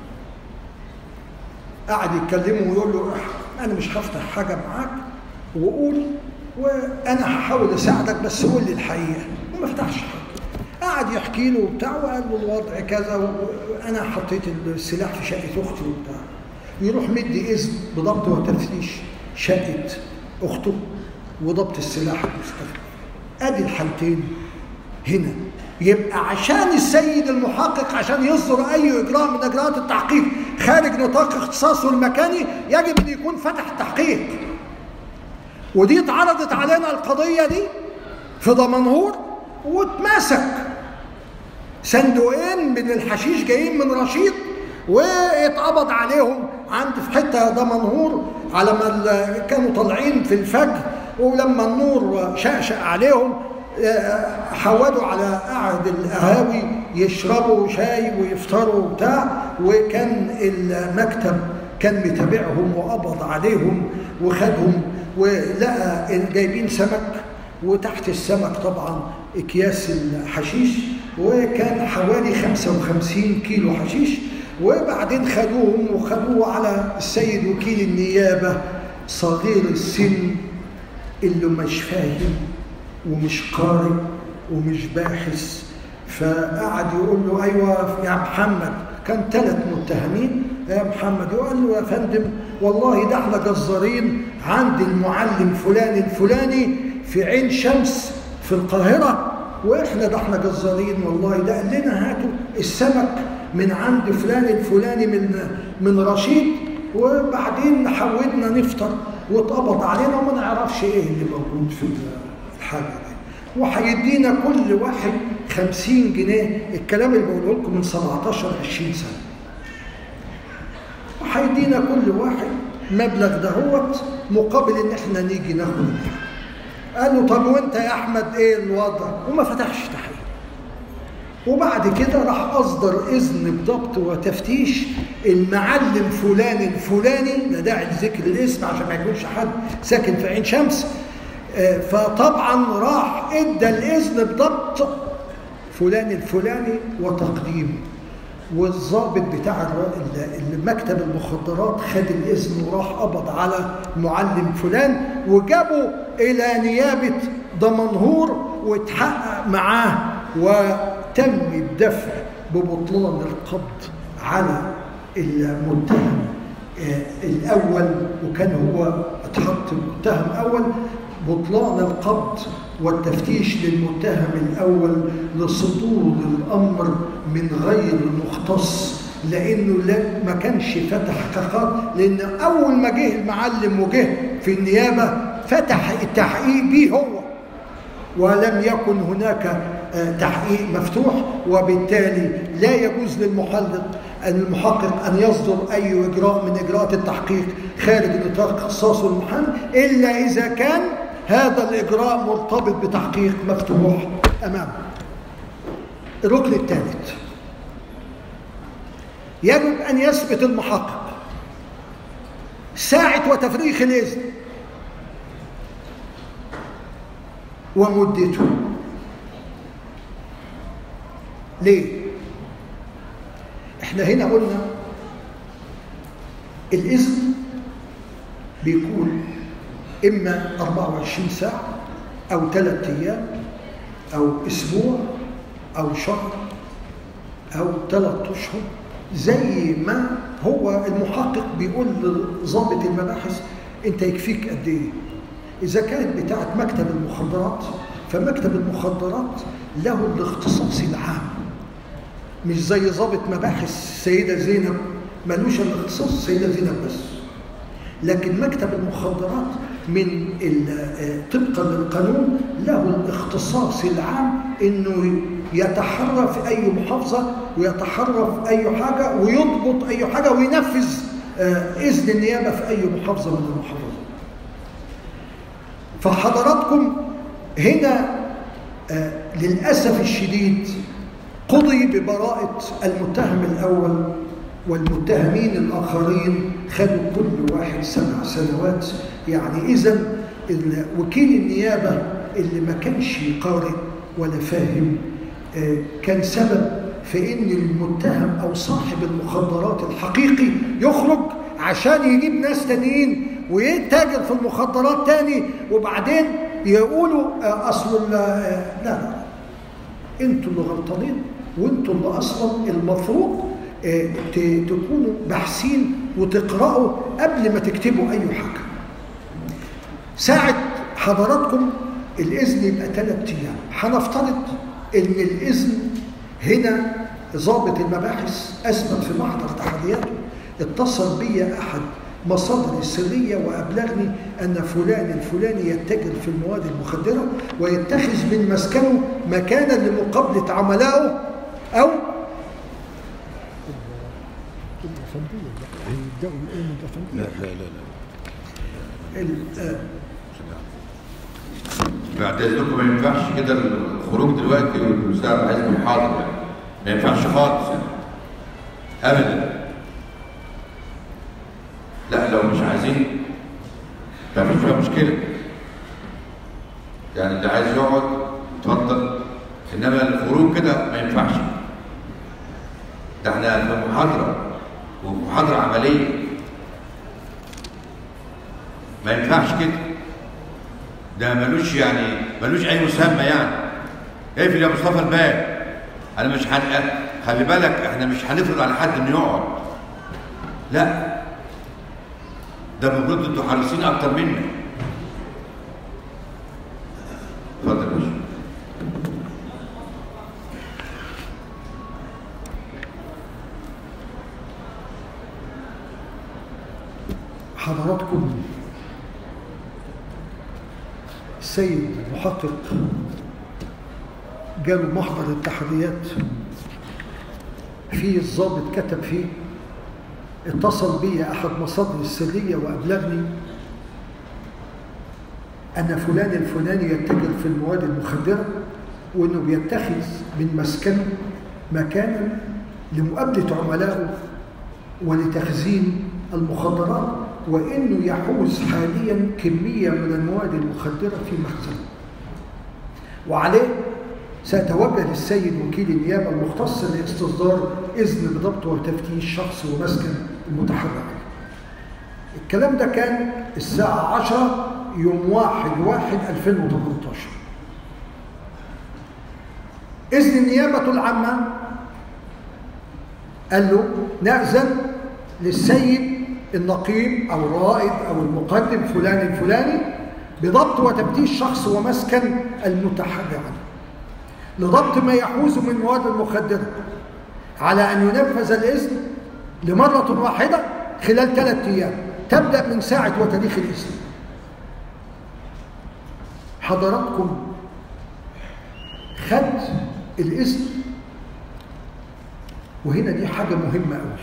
قعد يتكلمه ويقول له أنا مش هفتح حاجة معاك وقول وانا هحاول اساعدك بس قول لي الحقيقه وما فتحش حاجه قعد يحكي له وبتاع وقال له الوضع كذا وانا حطيت السلاح في شقه اختي وبتاع يروح مدي اذن بضبط وتفتيش شقه اخته وضبط السلاح المستخدم ادي الحالتين هنا يبقى عشان السيد المحقق عشان يصدر اي اجراء من اجراءات التحقيق خارج نطاق اختصاصه المكاني يجب ان يكون فتح تحقيق ودي اتعرضت علينا القضية دي في دمنهور واتمسك صندوقين من الحشيش جايين من رشيد واتقبض عليهم عند في حته دمنهور على ما كانوا طالعين في الفجر ولما النور شقشق عليهم حودوا على قعد القهاوي يشربوا شاي ويفطروا وبتاع وكان المكتب كان متابعهم وقبض عليهم وخدهم ولقى جايبين سمك وتحت السمك طبعا اكياس الحشيش وكان حوالي 55 كيلو حشيش وبعدين خدوهم وخدوه على السيد وكيل النيابه صغير السن اللي مش فاهم ومش قارئ ومش باحث فقعد يقول له ايوه يا محمد كان ثلاث متهمين يا محمد يقول له يا فندم والله ده احنا جزارين عند المعلم فلان الفلاني في عين شمس في القاهره واحنا ده احنا جزارين والله ده قال لنا هاتوا السمك من عند فلان الفلاني من من رشيد وبعدين حودنا نفطر واتقبض علينا وما نعرفش ايه اللي موجود في الحاجه دي وهيدينا كل واحد خمسين جنيه الكلام اللي بقوله لكم من 17 20 سنه وهيدينا كل واحد مبلغ دهوت مقابل ان احنا نيجي ناخد الحاجه قال له طب وانت يا احمد ايه الوضع وما فتحش تحقيق وبعد كده راح اصدر اذن بضبط وتفتيش المعلم فلان الفلاني لا داعي لذكر الاسم عشان ما يكونش حد ساكن في عين شمس فطبعا راح ادى الاذن بضبط فلان الفلاني وتقديم والضابط بتاع مكتب المخدرات خد الاذن وراح قبض على معلم فلان وجابه الى نيابه دمنهور واتحقق معاه وتم الدفع ببطلان القبض على المتهم الاول وكان هو اتحط متهم اول بطلان القبض والتفتيش للمتهم الأول لصدور الأمر من غير مختص لأنه ما كانش فتح كخط لأن أول ما جه المعلم وجه في النيابة فتح التحقيق به هو ولم يكن هناك تحقيق مفتوح وبالتالي لا يجوز للمحقق المحقق أن يصدر أي إجراء من إجراءات التحقيق خارج نطاق اختصاصه المحامي إلا إذا كان هذا الإجراء مرتبط بتحقيق مفتوح أمامه الركن الثالث يجب أن يثبت المحقق ساعة وتفريغ الإذن ومدته ليه؟ احنا هنا قلنا الإذن بيكون إما 24 ساعة أو ثلاثة أيام أو أسبوع أو شهر أو ثلاثة أشهر زي ما هو المحقق بيقول لضابط المباحث أنت يكفيك قد إيه؟ إذا كانت بتاعت مكتب المخدرات فمكتب المخدرات له الاختصاص العام مش زي ضابط مباحث السيدة زينب ملوش الاختصاص السيدة زينب بس لكن مكتب المخدرات من طبقا للقانون له الاختصاص العام انه يتحرى في اي محافظه ويتحرى في اي حاجه ويضبط اي حاجه وينفذ اذن النيابه في اي محافظه من المحافظات. فحضراتكم هنا للاسف الشديد قضي ببراءه المتهم الاول والمتهمين الآخرين خدوا كل واحد سبع سنوات يعني إذا وكيل النيابة اللي ما كانش قارئ ولا فاهم كان سبب في إن المتهم أو صاحب المخدرات الحقيقي يخرج عشان يجيب ناس تانيين ويتاجر في المخدرات تاني وبعدين يقولوا أصل لا لا انتوا اللي غلطانين وانتوا اللي أصلا المفروض تكونوا باحثين وتقرأوا قبل ما تكتبوا أي حاجة ساعة حضراتكم الإذن يبقى ثلاث أيام هنفترض إن الإذن هنا ضابط المباحث أثبت في محضر تحرياته اتصل بي أحد مصادر السرية وأبلغني أن فلان الفلاني يتجر في المواد المخدرة ويتخذ من مسكنه مكانا لمقابلة عملائه أو لا لا لا لا بعد اذنكم ما ينفعش كده الخروج دلوقتي والمستوى عايز محاضر يعني ما ينفعش خالص يعني ابدا لا لو مش عايزين ما فيش فيها مشكله يعني اللي عايز يقعد اتفضل انما الخروج كده ما ينفعش ده احنا في محاضره ومحاضره عمليه ما ينفعش كده ده ملوش يعني ملوش اي مسمى يعني اقفل يا مصطفى الباب انا مش هن... خلي بالك احنا مش هنفرض على حد انه يقعد لا ده المفروض انتوا حريصين اكتر مني اتفضل يا باشا حضراتكم السيد المحقق جاله محضر التحريات فيه الضابط كتب فيه اتصل بي أحد مصادر السرية وأبلغني أن فلان الفلاني يتجر في المواد المخدرة وأنه بيتخذ من مسكنه مكانا لمقابلة عملائه ولتخزين المخدرات وانه يحوز حاليا كميه من المواد المخدره في مخزنه. وعليه سيتوجه للسيد وكيل النيابه المختص لاستصدار اذن بضبط وتفتيش شخص ومسكن المتحرك. الكلام ده كان الساعه 10 يوم 1 1 2018. اذن النيابه العامه قال له نأذن للسيد النقيب أو الرائد أو المقدم فلان الفلاني بضبط وتفتيش شخص ومسكن المتحرر عنه لضبط ما يحوز من مواد المخدرة على أن ينفذ الإذن لمرة واحدة خلال ثلاثة أيام تبدأ من ساعة وتاريخ الإذن حضراتكم خد الإذن وهنا دي حاجة مهمة قوي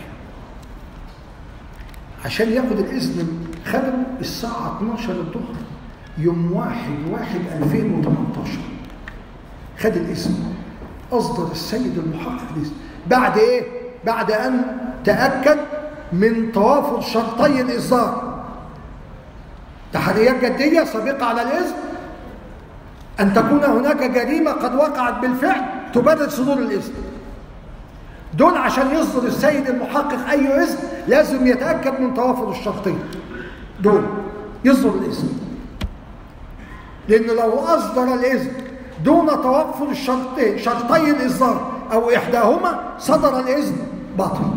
عشان ياخد الإذن خده الساعة 12 الظهر يوم 1 1 2018 خد الإذن أصدر السيد المحقق الإذن بعد إيه؟ بعد أن تأكد من توافر شرطي الإصدار تحريات جدية سابقة على الإذن أن تكون هناك جريمة قد وقعت بالفعل تبرر صدور الإذن دول عشان يصدر السيد المحقق أي إذن لازم يتأكد من توافر الشرطين دول يصدر الإذن لأنه لو أصدر الإذن دون توفر الشرطين شرطي الإصدار أو إحداهما صدر الإذن باطل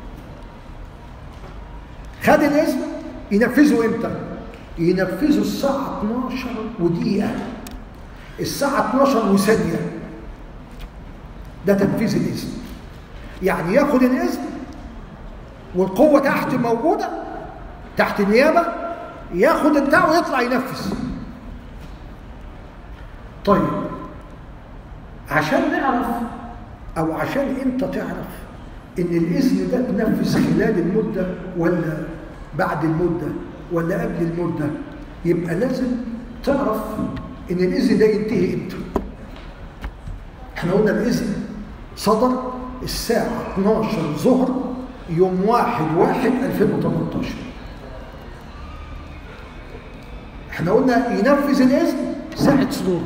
خد الإذن ينفذه إمتى؟ ينفذه الساعة 12 ودقيقة الساعة 12 وثانية ده تنفيذ الإذن يعني ياخد الإذن والقوة تحت موجودة تحت النيابة ياخد البتاع ويطلع ينفذ طيب عشان نعرف أو عشان أنت تعرف إن الإذن ده اتنفذ خلال المدة ولا بعد المدة ولا قبل المدة يبقى لازم تعرف إن الإذن ده ينتهي إمتى احنا قلنا الإذن صدر الساعة 12 ظهر يوم 1 1 2018 احنا قلنا ينفذ الإذن ساعة صدور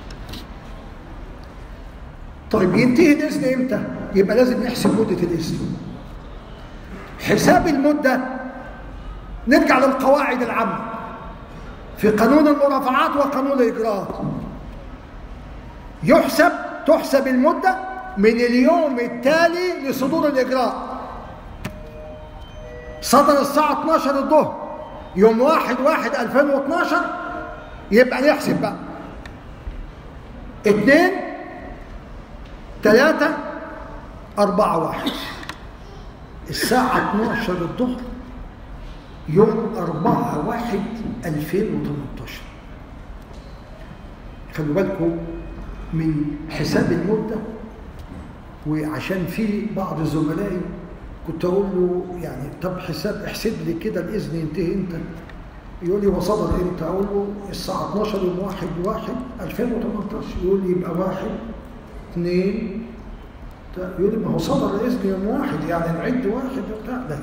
طيب ينتهي الإذن إمتى؟ يبقى لازم نحسب مدة الإذن حساب المدة نرجع للقواعد العامة في قانون المرافعات وقانون الإجراءات يحسب تحسب المدة من اليوم التالي لصدور الإجراء صدر الساعة 12 الظهر يوم 1 1 2012 يبقى نحسب بقى اثنين ثلاثة أربعة واحد الساعة 12 الظهر يوم 4 1 2018 خلوا بالكم من حساب المدة وعشان في بعض زملائي كنت اقول له يعني طب حساب احسب لي كده الاذن ينتهي امتى يقول لي هو صدر امتى اقول له الساعه 12 يوم 1 1 2018 يقول لي يبقى 1 2 يقول لي ما هو صدر الاذن يوم 1 يعني نعد واحد وبتاع لا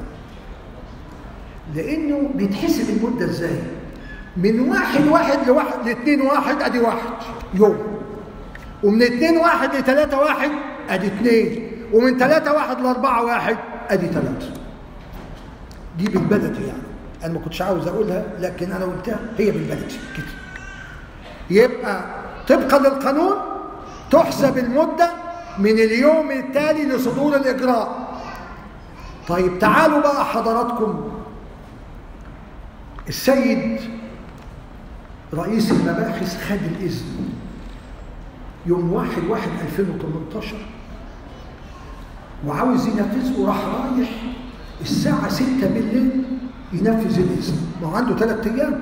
لانه بيتحسب المده ازاي من واحد واحد لواحد لاثنين واحد ادي واحد يوم ومن اثنين واحد لثلاثة واحد ادي اثنين ومن ثلاثة واحد لأربعة واحد ادي ثلاثة دي بالبلد يعني انا ما كنتش عاوز اقولها لكن انا قلتها هي بالبلد كده يبقى طبقا للقانون تحسب المده من اليوم التالي لصدور الاجراء طيب تعالوا بقى حضراتكم السيد رئيس المباحث خد الاذن يوم 1 1 2018 وعاوز ينفذ وراح رايح الساعة 6 بالليل ينفذ الإذن ما هو عنده ثلاث أيام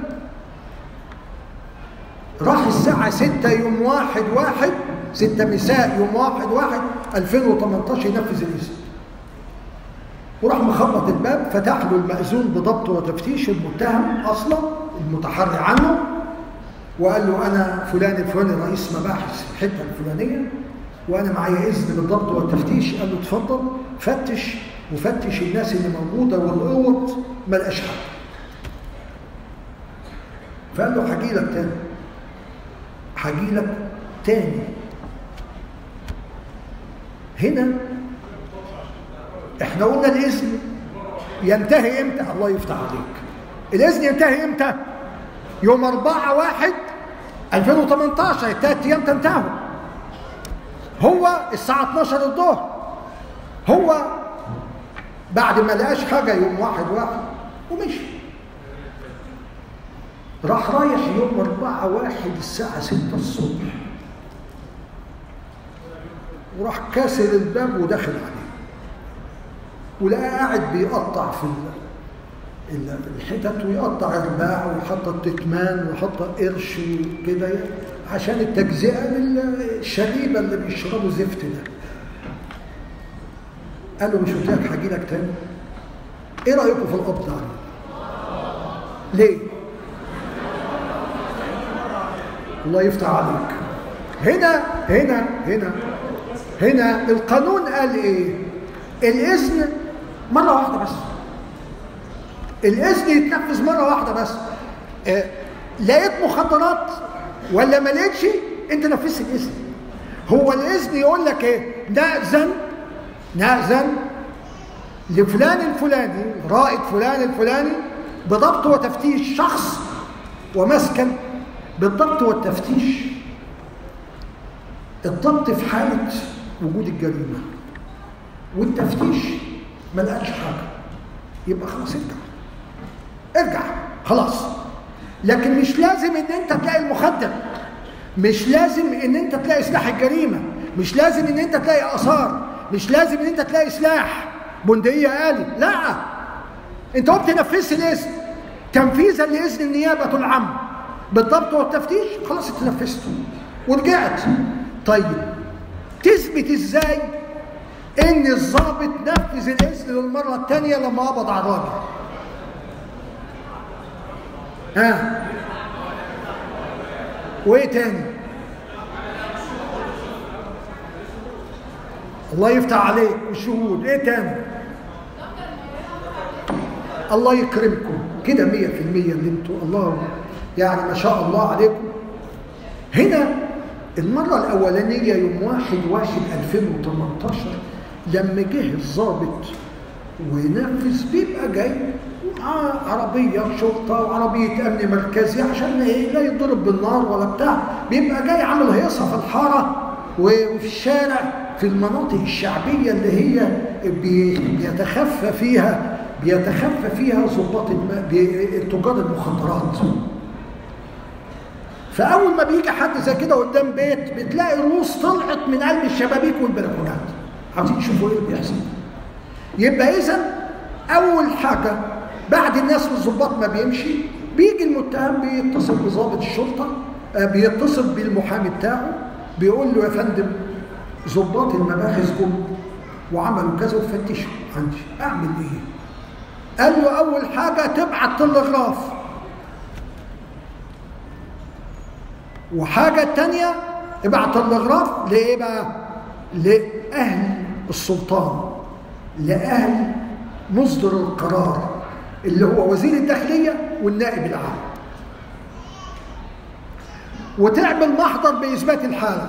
راح الساعة 6 يوم 1 1 6 مساء يوم 1 1 2018 ينفذ الإذن وراح مخبط الباب فتح له المأذون بضبط وتفتيش المتهم أصلا المتحري عنه وقال له أنا فلان الفلاني رئيس مباحث في الحتة الفلانية وأنا معايا إذن بالضبط والتفتيش قال له اتفضل فتش وفتش الناس اللي موجودة والأوض ما لقاش حد فقال له هجي لك تاني هجي لك تاني هنا احنا قلنا الإذن ينتهي امتى الله يفتح عليك الإذن ينتهي امتى يوم 4 1 2018 الثلاث ايام تنتهوا هو الساعة 12 الظهر هو بعد ما لقاش حاجة يوم واحد واحد ومشي راح رايح يوم أربعة واحد الساعة ستة الصبح وراح كاسر الباب ودخل عليه ولقاه قاعد بيقطع في الحتت ويقطع الباع ويحط التكمان ويحط قرش وكده عشان التجزئه للشريبه اللي بيشربوا زفت ده قال له مش قلت لك هاجي لك تاني ايه رايكم في القبض عليه ليه الله يفتح عليك هنا هنا هنا هنا القانون قال ايه الاذن مره واحده بس الاذن يتنفذ مره واحده بس آه لقيت مخدرات ولا ما لقيتش انت نفذت الاذن هو الاذن يقول لك ايه ناذن ناذن لفلان الفلاني رائد فلان الفلاني بضبط وتفتيش شخص ومسكن بالضبط والتفتيش الضبط في حاله وجود الجريمه والتفتيش ما لقاش حاجه يبقى خلاص ارجع ارجع خلاص لكن مش لازم ان انت تلاقي المخدر مش لازم ان انت تلاقي سلاح الجريمه مش لازم ان انت تلاقي اثار مش لازم ان انت تلاقي سلاح بندقيه آلي لا انت قمت نفذت الاذن تنفيذا لاذن النيابه العامه بالضبط والتفتيش خلاص اتنفذته ورجعت طيب تثبت ازاي ان الضابط نفذ الاذن للمره الثانيه لما قبض على الراجل ها وايه تاني الله يفتح عليك والشهود ايه تاني الله يكرمكم كده مية في المية اللي انتوا الله يعني ما شاء الله عليكم هنا المرة الأولانية يوم واحد واحد 2018 لما جه الضابط ونفذ بيبقى جاي ومعاه عربية شرطة وعربية أمن مركزي عشان إيه لا يضرب بالنار ولا بتاع بيبقى جاي عامل هيصة في الحارة وفي الشارع في المناطق الشعبية اللي هي بيتخفى فيها بيتخفى فيها ضباط تجار المخدرات فأول ما بيجي حد زي كده قدام بيت بتلاقي رؤوس طلعت من قلب الشبابيك والبلكونات عاوزين يشوفوا ايه اللي بيحصل يبقى إذا أول حاجة بعد الناس والظباط ما بيمشي بيجي المتهم بيتصل بضابط الشرطة بيتصل بالمحامي بتاعه بيقول له يا فندم ظباط المباحث جم وعملوا كذا وفتشوا عندي اعمل ايه؟ قال له اول حاجه تبعت تلغراف وحاجه الثانيه ابعت تلغراف لايه بقى؟ لاهل السلطان لاهل مصدر القرار اللي هو وزير الداخليه والنائب العام وتعمل محضر باثبات الحاله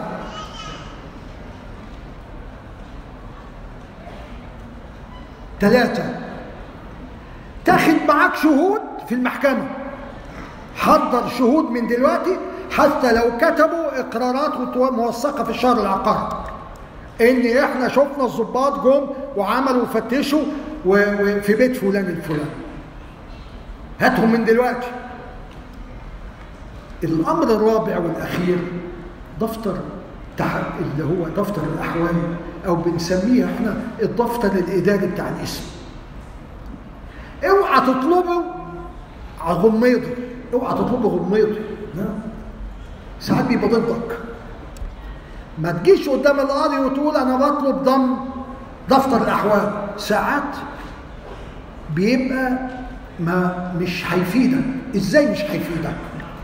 ثلاثة تاخد معاك شهود في المحكمة حضر شهود من دلوقتي حتى لو كتبوا اقرارات موثقه في الشهر العقاري ان احنا شفنا الضباط جم وعملوا وفتشوا وفي بيت فلان الفلاني هاتهم من دلوقتي الامر الرابع والاخير دفتر اللي هو دفتر الاحوال او بنسميه احنا الدفتر الاداري بتاع الاسم اوعى تطلبه غميضي اوعى تطلبه غميضي لا ساعات بيبقى ضدك ما تجيش قدام القاضي وتقول انا بطلب ضم دفتر الاحوال ساعات بيبقى ما مش هيفيدك ازاي مش هيفيدك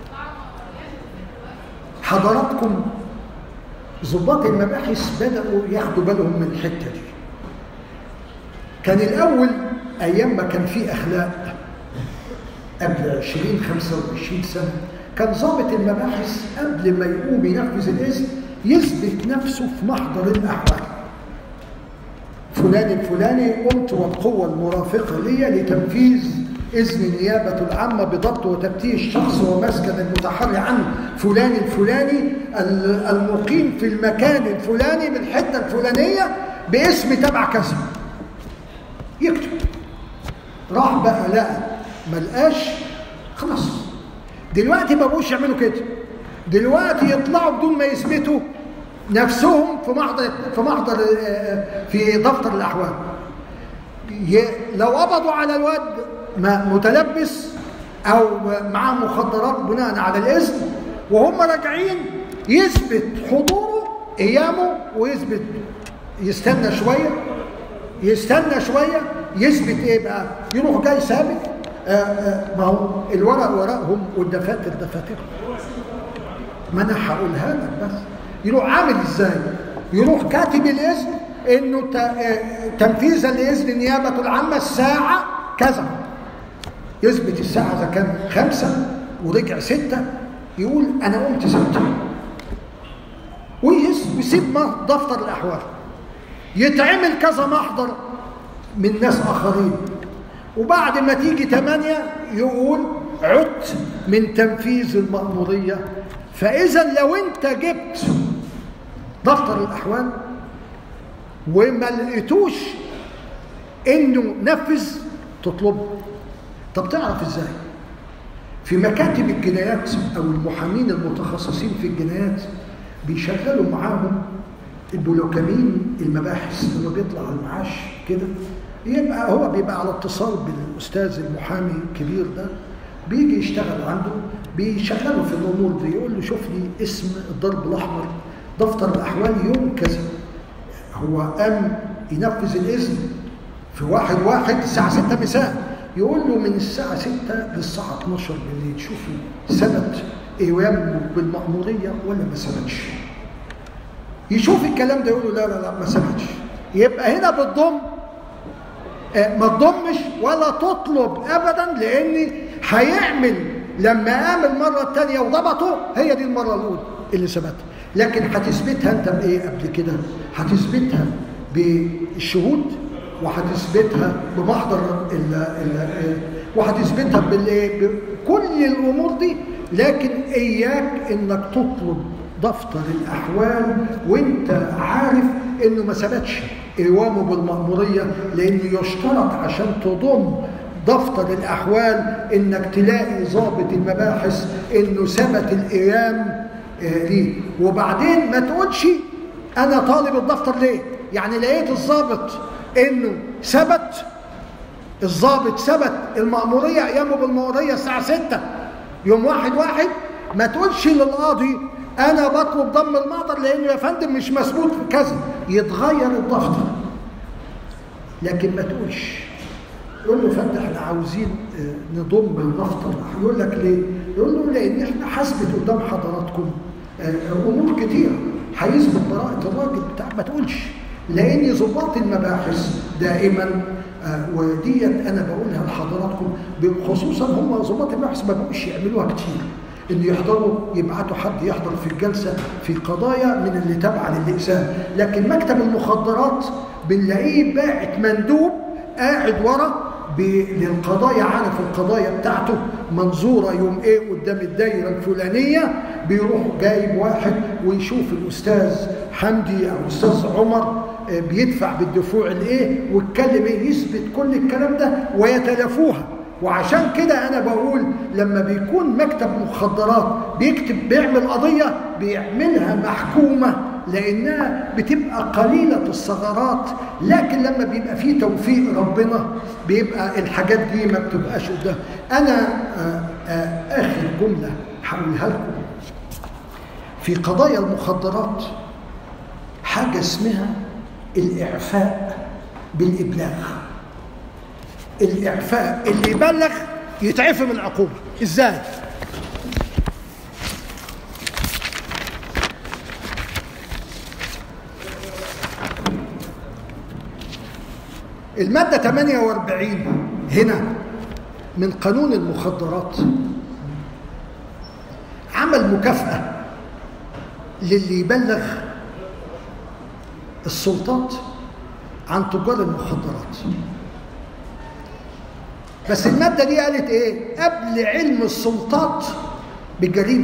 حضراتكم ضباط المباحث بدأوا ياخدوا بالهم من الحتة دي كان الأول أيام ما كان في أخلاق قبل 20 25 سنة كان ضابط المباحث قبل ما يقوم ينفذ الإذن يثبت نفسه في محضر الأحوال فلان الفلاني قمت والقوة المرافقة لي لتنفيذ إذن النيابة العامة بضبط وتفتيش الشخص ومسكن المتحري عنه فلان الفلاني المقيم في المكان الفلاني بالحتة الفلانية باسم تبع كذا يكتب راح بقى لقى ما لقاش خلاص دلوقتي ما بقوش يعملوا كده دلوقتي يطلعوا بدون ما يثبتوا نفسهم في محضر في محضر في دفتر الاحوال لو قبضوا على الواد متلبس او معاه مخدرات بناء على الاذن وهم راجعين يثبت حضوره ايامه ويثبت يستنى شويه يستنى شويه يثبت ايه بقى يروح جاي ثابت ما هو الورق ورقهم والدفاتر دفاترهم ما انا هقولها لك بس يروح عامل ازاي يروح كاتب الاذن انه تنفيذا لاذن النيابه العامه الساعه كذا يثبت الساعه اذا كان خمسة ورجع ستة يقول انا قمت ستة ويسيب دفتر الاحوال يتعمل كذا محضر من ناس اخرين وبعد ما تيجي ثمانية يقول عدت من تنفيذ المأمورية فإذا لو أنت جبت دفتر الأحوال وما لقيتوش إنه نفذ تطلبه طب تعرف إزاي؟ في مكاتب الجنايات أو المحامين المتخصصين في الجنايات بيشغلوا معاهم البلوكامين المباحث لما بيطلع على المعاش كده يبقى هو بيبقى على اتصال بالاستاذ المحامي الكبير ده بيجي يشتغل عنده بيشغله في الامور دي يقول له شوف لي اسم الضرب الاحمر دفتر الاحوال يوم كذا هو قام ينفذ الاذن في واحد واحد الساعه 6 مساء يقول له من الساعه 6 للساعه 12 بالليل شوفوا ثبت ايوام بالمأموريه ولا ما ثبتش يشوف الكلام ده يقول له لا لا لا ما ثبتش يبقى هنا بتضم ما تضمش ولا تطلب ابدا لان هيعمل لما قام المره الثانيه وضبطه هي دي المره الاولى اللي ثبتها لكن هتثبتها انت بايه قبل كده هتثبتها بالشهود وهتثبتها بمحضر ال ال وهتثبتها بالايه بكل الامور دي لكن اياك انك تطلب دفتر الاحوال وانت عارف انه ما ثبتش ايوامه بالمأمورية لانه يشترط عشان تضم دفتر الاحوال انك تلاقي ضابط المباحث انه ثبت الايام ليه وبعدين ما تقولش انا طالب الدفتر ليه يعني لقيت الضابط انه ثبت الضابط ثبت المأمورية ايامه بالمأمورية الساعة 6 يوم واحد واحد ما تقولش للقاضي انا بطلب ضم المحضر لانه يا فندم مش مثبوت في كذا يتغير الدفتر لكن ما تقولش يقول له فندم احنا عاوزين نضم الدفتر يقول لك ليه يقول له لان احنا حسبت قدام حضراتكم امور كتيره هيثبت براءه الراجل بتاع ما تقولش لان ضباط المباحث دائما وديت انا بقولها لحضراتكم خصوصا هم ضباط المباحث ما بقوش يعملوها كتير ان يحضروا يبعتوا حد يحضر في الجلسه في قضايا من اللي تابعه للاقسام لكن مكتب المخدرات بنلاقيه باعت مندوب قاعد ورا للقضايا عارف القضايا بتاعته منظورة يوم ايه قدام الدايرة الفلانية بيروح جايب واحد ويشوف الأستاذ حمدي أو الأستاذ عمر بيدفع بالدفوع الايه ويتكلم ايه يثبت كل الكلام ده ويتلافوها وعشان كده انا بقول لما بيكون مكتب مخدرات بيكتب بيعمل قضيه بيعملها محكومه لانها بتبقى قليله الثغرات لكن لما بيبقى فيه توفيق ربنا بيبقى الحاجات دي ما بتبقاش قدام انا آآ آآ اخر جمله هقولها لكم في قضايا المخدرات حاجه اسمها الاعفاء بالابلاغ الاعفاء اللي يبلغ يتعفى من العقوبه ازاي المادة 48 هنا من قانون المخدرات عمل مكافأة للي يبلغ السلطات عن تجار المخدرات بس المادة دي قالت ايه قبل علم السلطات بالجريمة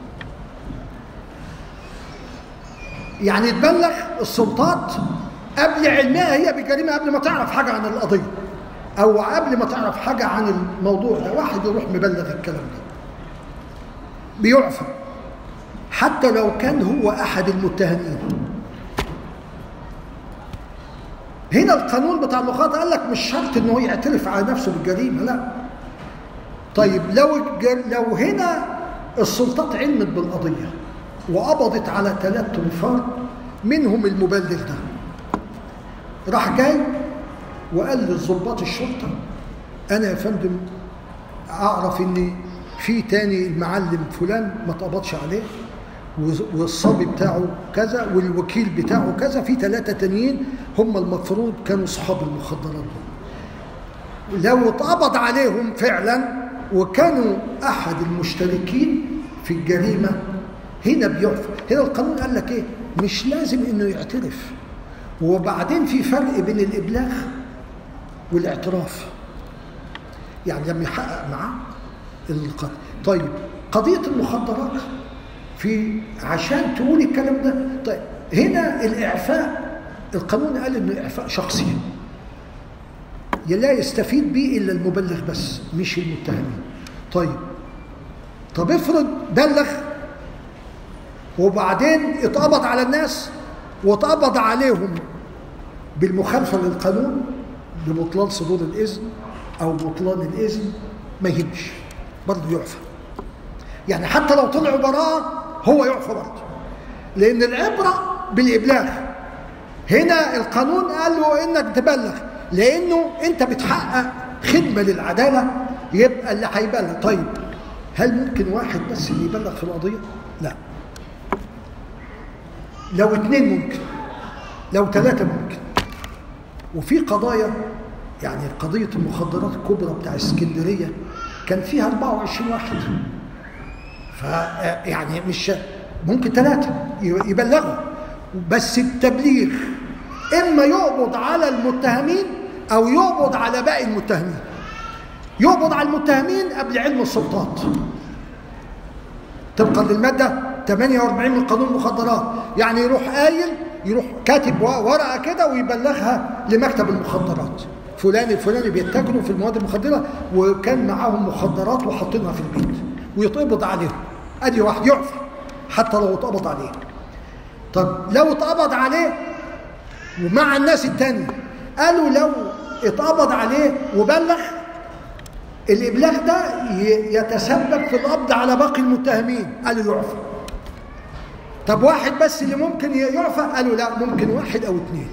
يعني تبلغ السلطات قبل علمها هي بالجريمة قبل ما تعرف حاجة عن القضية أو قبل ما تعرف حاجة عن الموضوع ده واحد يروح مبلغ الكلام ده بيعفى حتى لو كان هو أحد المتهمين هنا القانون بتاع المخاطره قال لك مش شرط ان هو يعترف على نفسه بالجريمه لا طيب لو لو هنا السلطات علمت بالقضيه وقبضت على ثلاث تنفار منهم المبلغ ده راح جاي وقال للظباط الشرطه انا يا فندم اعرف ان في تاني المعلم فلان ما اتقبضش عليه والصبي بتاعه كذا والوكيل بتاعه كذا في ثلاثة تانيين هم المفروض كانوا أصحاب المخدرات دول لو اتقبض عليهم فعلا وكانوا أحد المشتركين في الجريمة هنا بيعفى هنا القانون قال لك إيه مش لازم إنه يعترف وبعدين في فرق بين الإبلاغ والاعتراف يعني لما يحقق معاه القتل طيب قضية المخدرات في عشان تقول الكلام ده طيب هنا الإعفاء القانون قال إنه إعفاء شخصي لا يستفيد به إلا المبلغ بس مش المتهمين طيب طب افرض بلغ وبعدين اتقبض على الناس واتقبض عليهم بالمخالفة للقانون ببطلان صدور الإذن أو بطلان الإذن ما يهمش برضه يعفى يعني حتى لو طلعوا براءة هو يعفى برضه لأن العبرة بالإبلاغ هنا القانون قال له إنك تبلغ لأنه أنت بتحقق خدمة للعدالة يبقى اللي هيبلغ طيب هل ممكن واحد بس اللي يبلغ في القضية؟ لا لو اثنين ممكن لو ثلاثة ممكن وفي قضايا يعني قضية المخدرات الكبرى بتاع اسكندرية كان فيها 24 واحد فيعني مش ممكن ثلاثة يبلغوا بس التبليغ إما يقبض على المتهمين أو يقبض على باقي المتهمين يقبض على المتهمين قبل علم السلطات طبقا للمادة 48 من قانون المخدرات يعني يروح قايل يروح كاتب ورقة كده ويبلغها لمكتب المخدرات فلان الفلاني بيتاجروا في المواد المخدرة وكان معاهم مخدرات وحاطينها في البيت ويتقبض عليهم ادي واحد يعفى حتى لو اتقبض عليه طب لو اتقبض عليه ومع الناس التانية قالوا لو اتقبض عليه وبلغ الابلاغ ده يتسبب في القبض على باقي المتهمين قالوا يعفى طب واحد بس اللي ممكن يعفى قالوا لا ممكن واحد او اثنين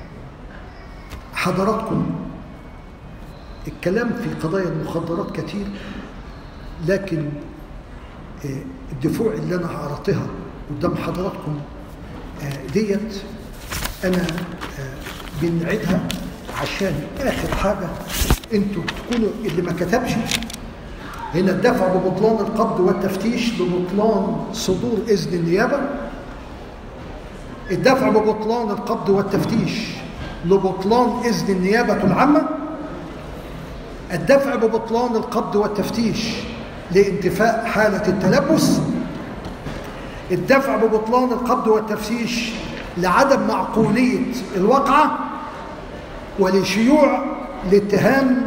حضراتكم الكلام في قضايا المخدرات كتير لكن الدفوع اللي انا عرضتها قدام حضراتكم ديت انا بنعيدها عشان اخر حاجه انتوا تكونوا اللي ما كتبش هنا الدفع ببطلان القبض والتفتيش ببطلان صدور اذن النيابه الدفع ببطلان القبض والتفتيش لبطلان اذن النيابه العامه الدفع ببطلان القبض والتفتيش لانتفاء حالة التلبس الدفع ببطلان القبض والتفتيش لعدم معقولية الواقعة ولشيوع الاتهام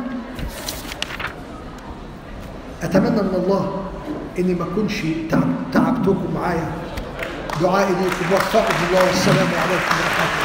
أتمنى من الله إني ما أكونش تعب تعبتكم معايا دعائي ليكم واستغفر الله والسلام عليكم ورحمة الله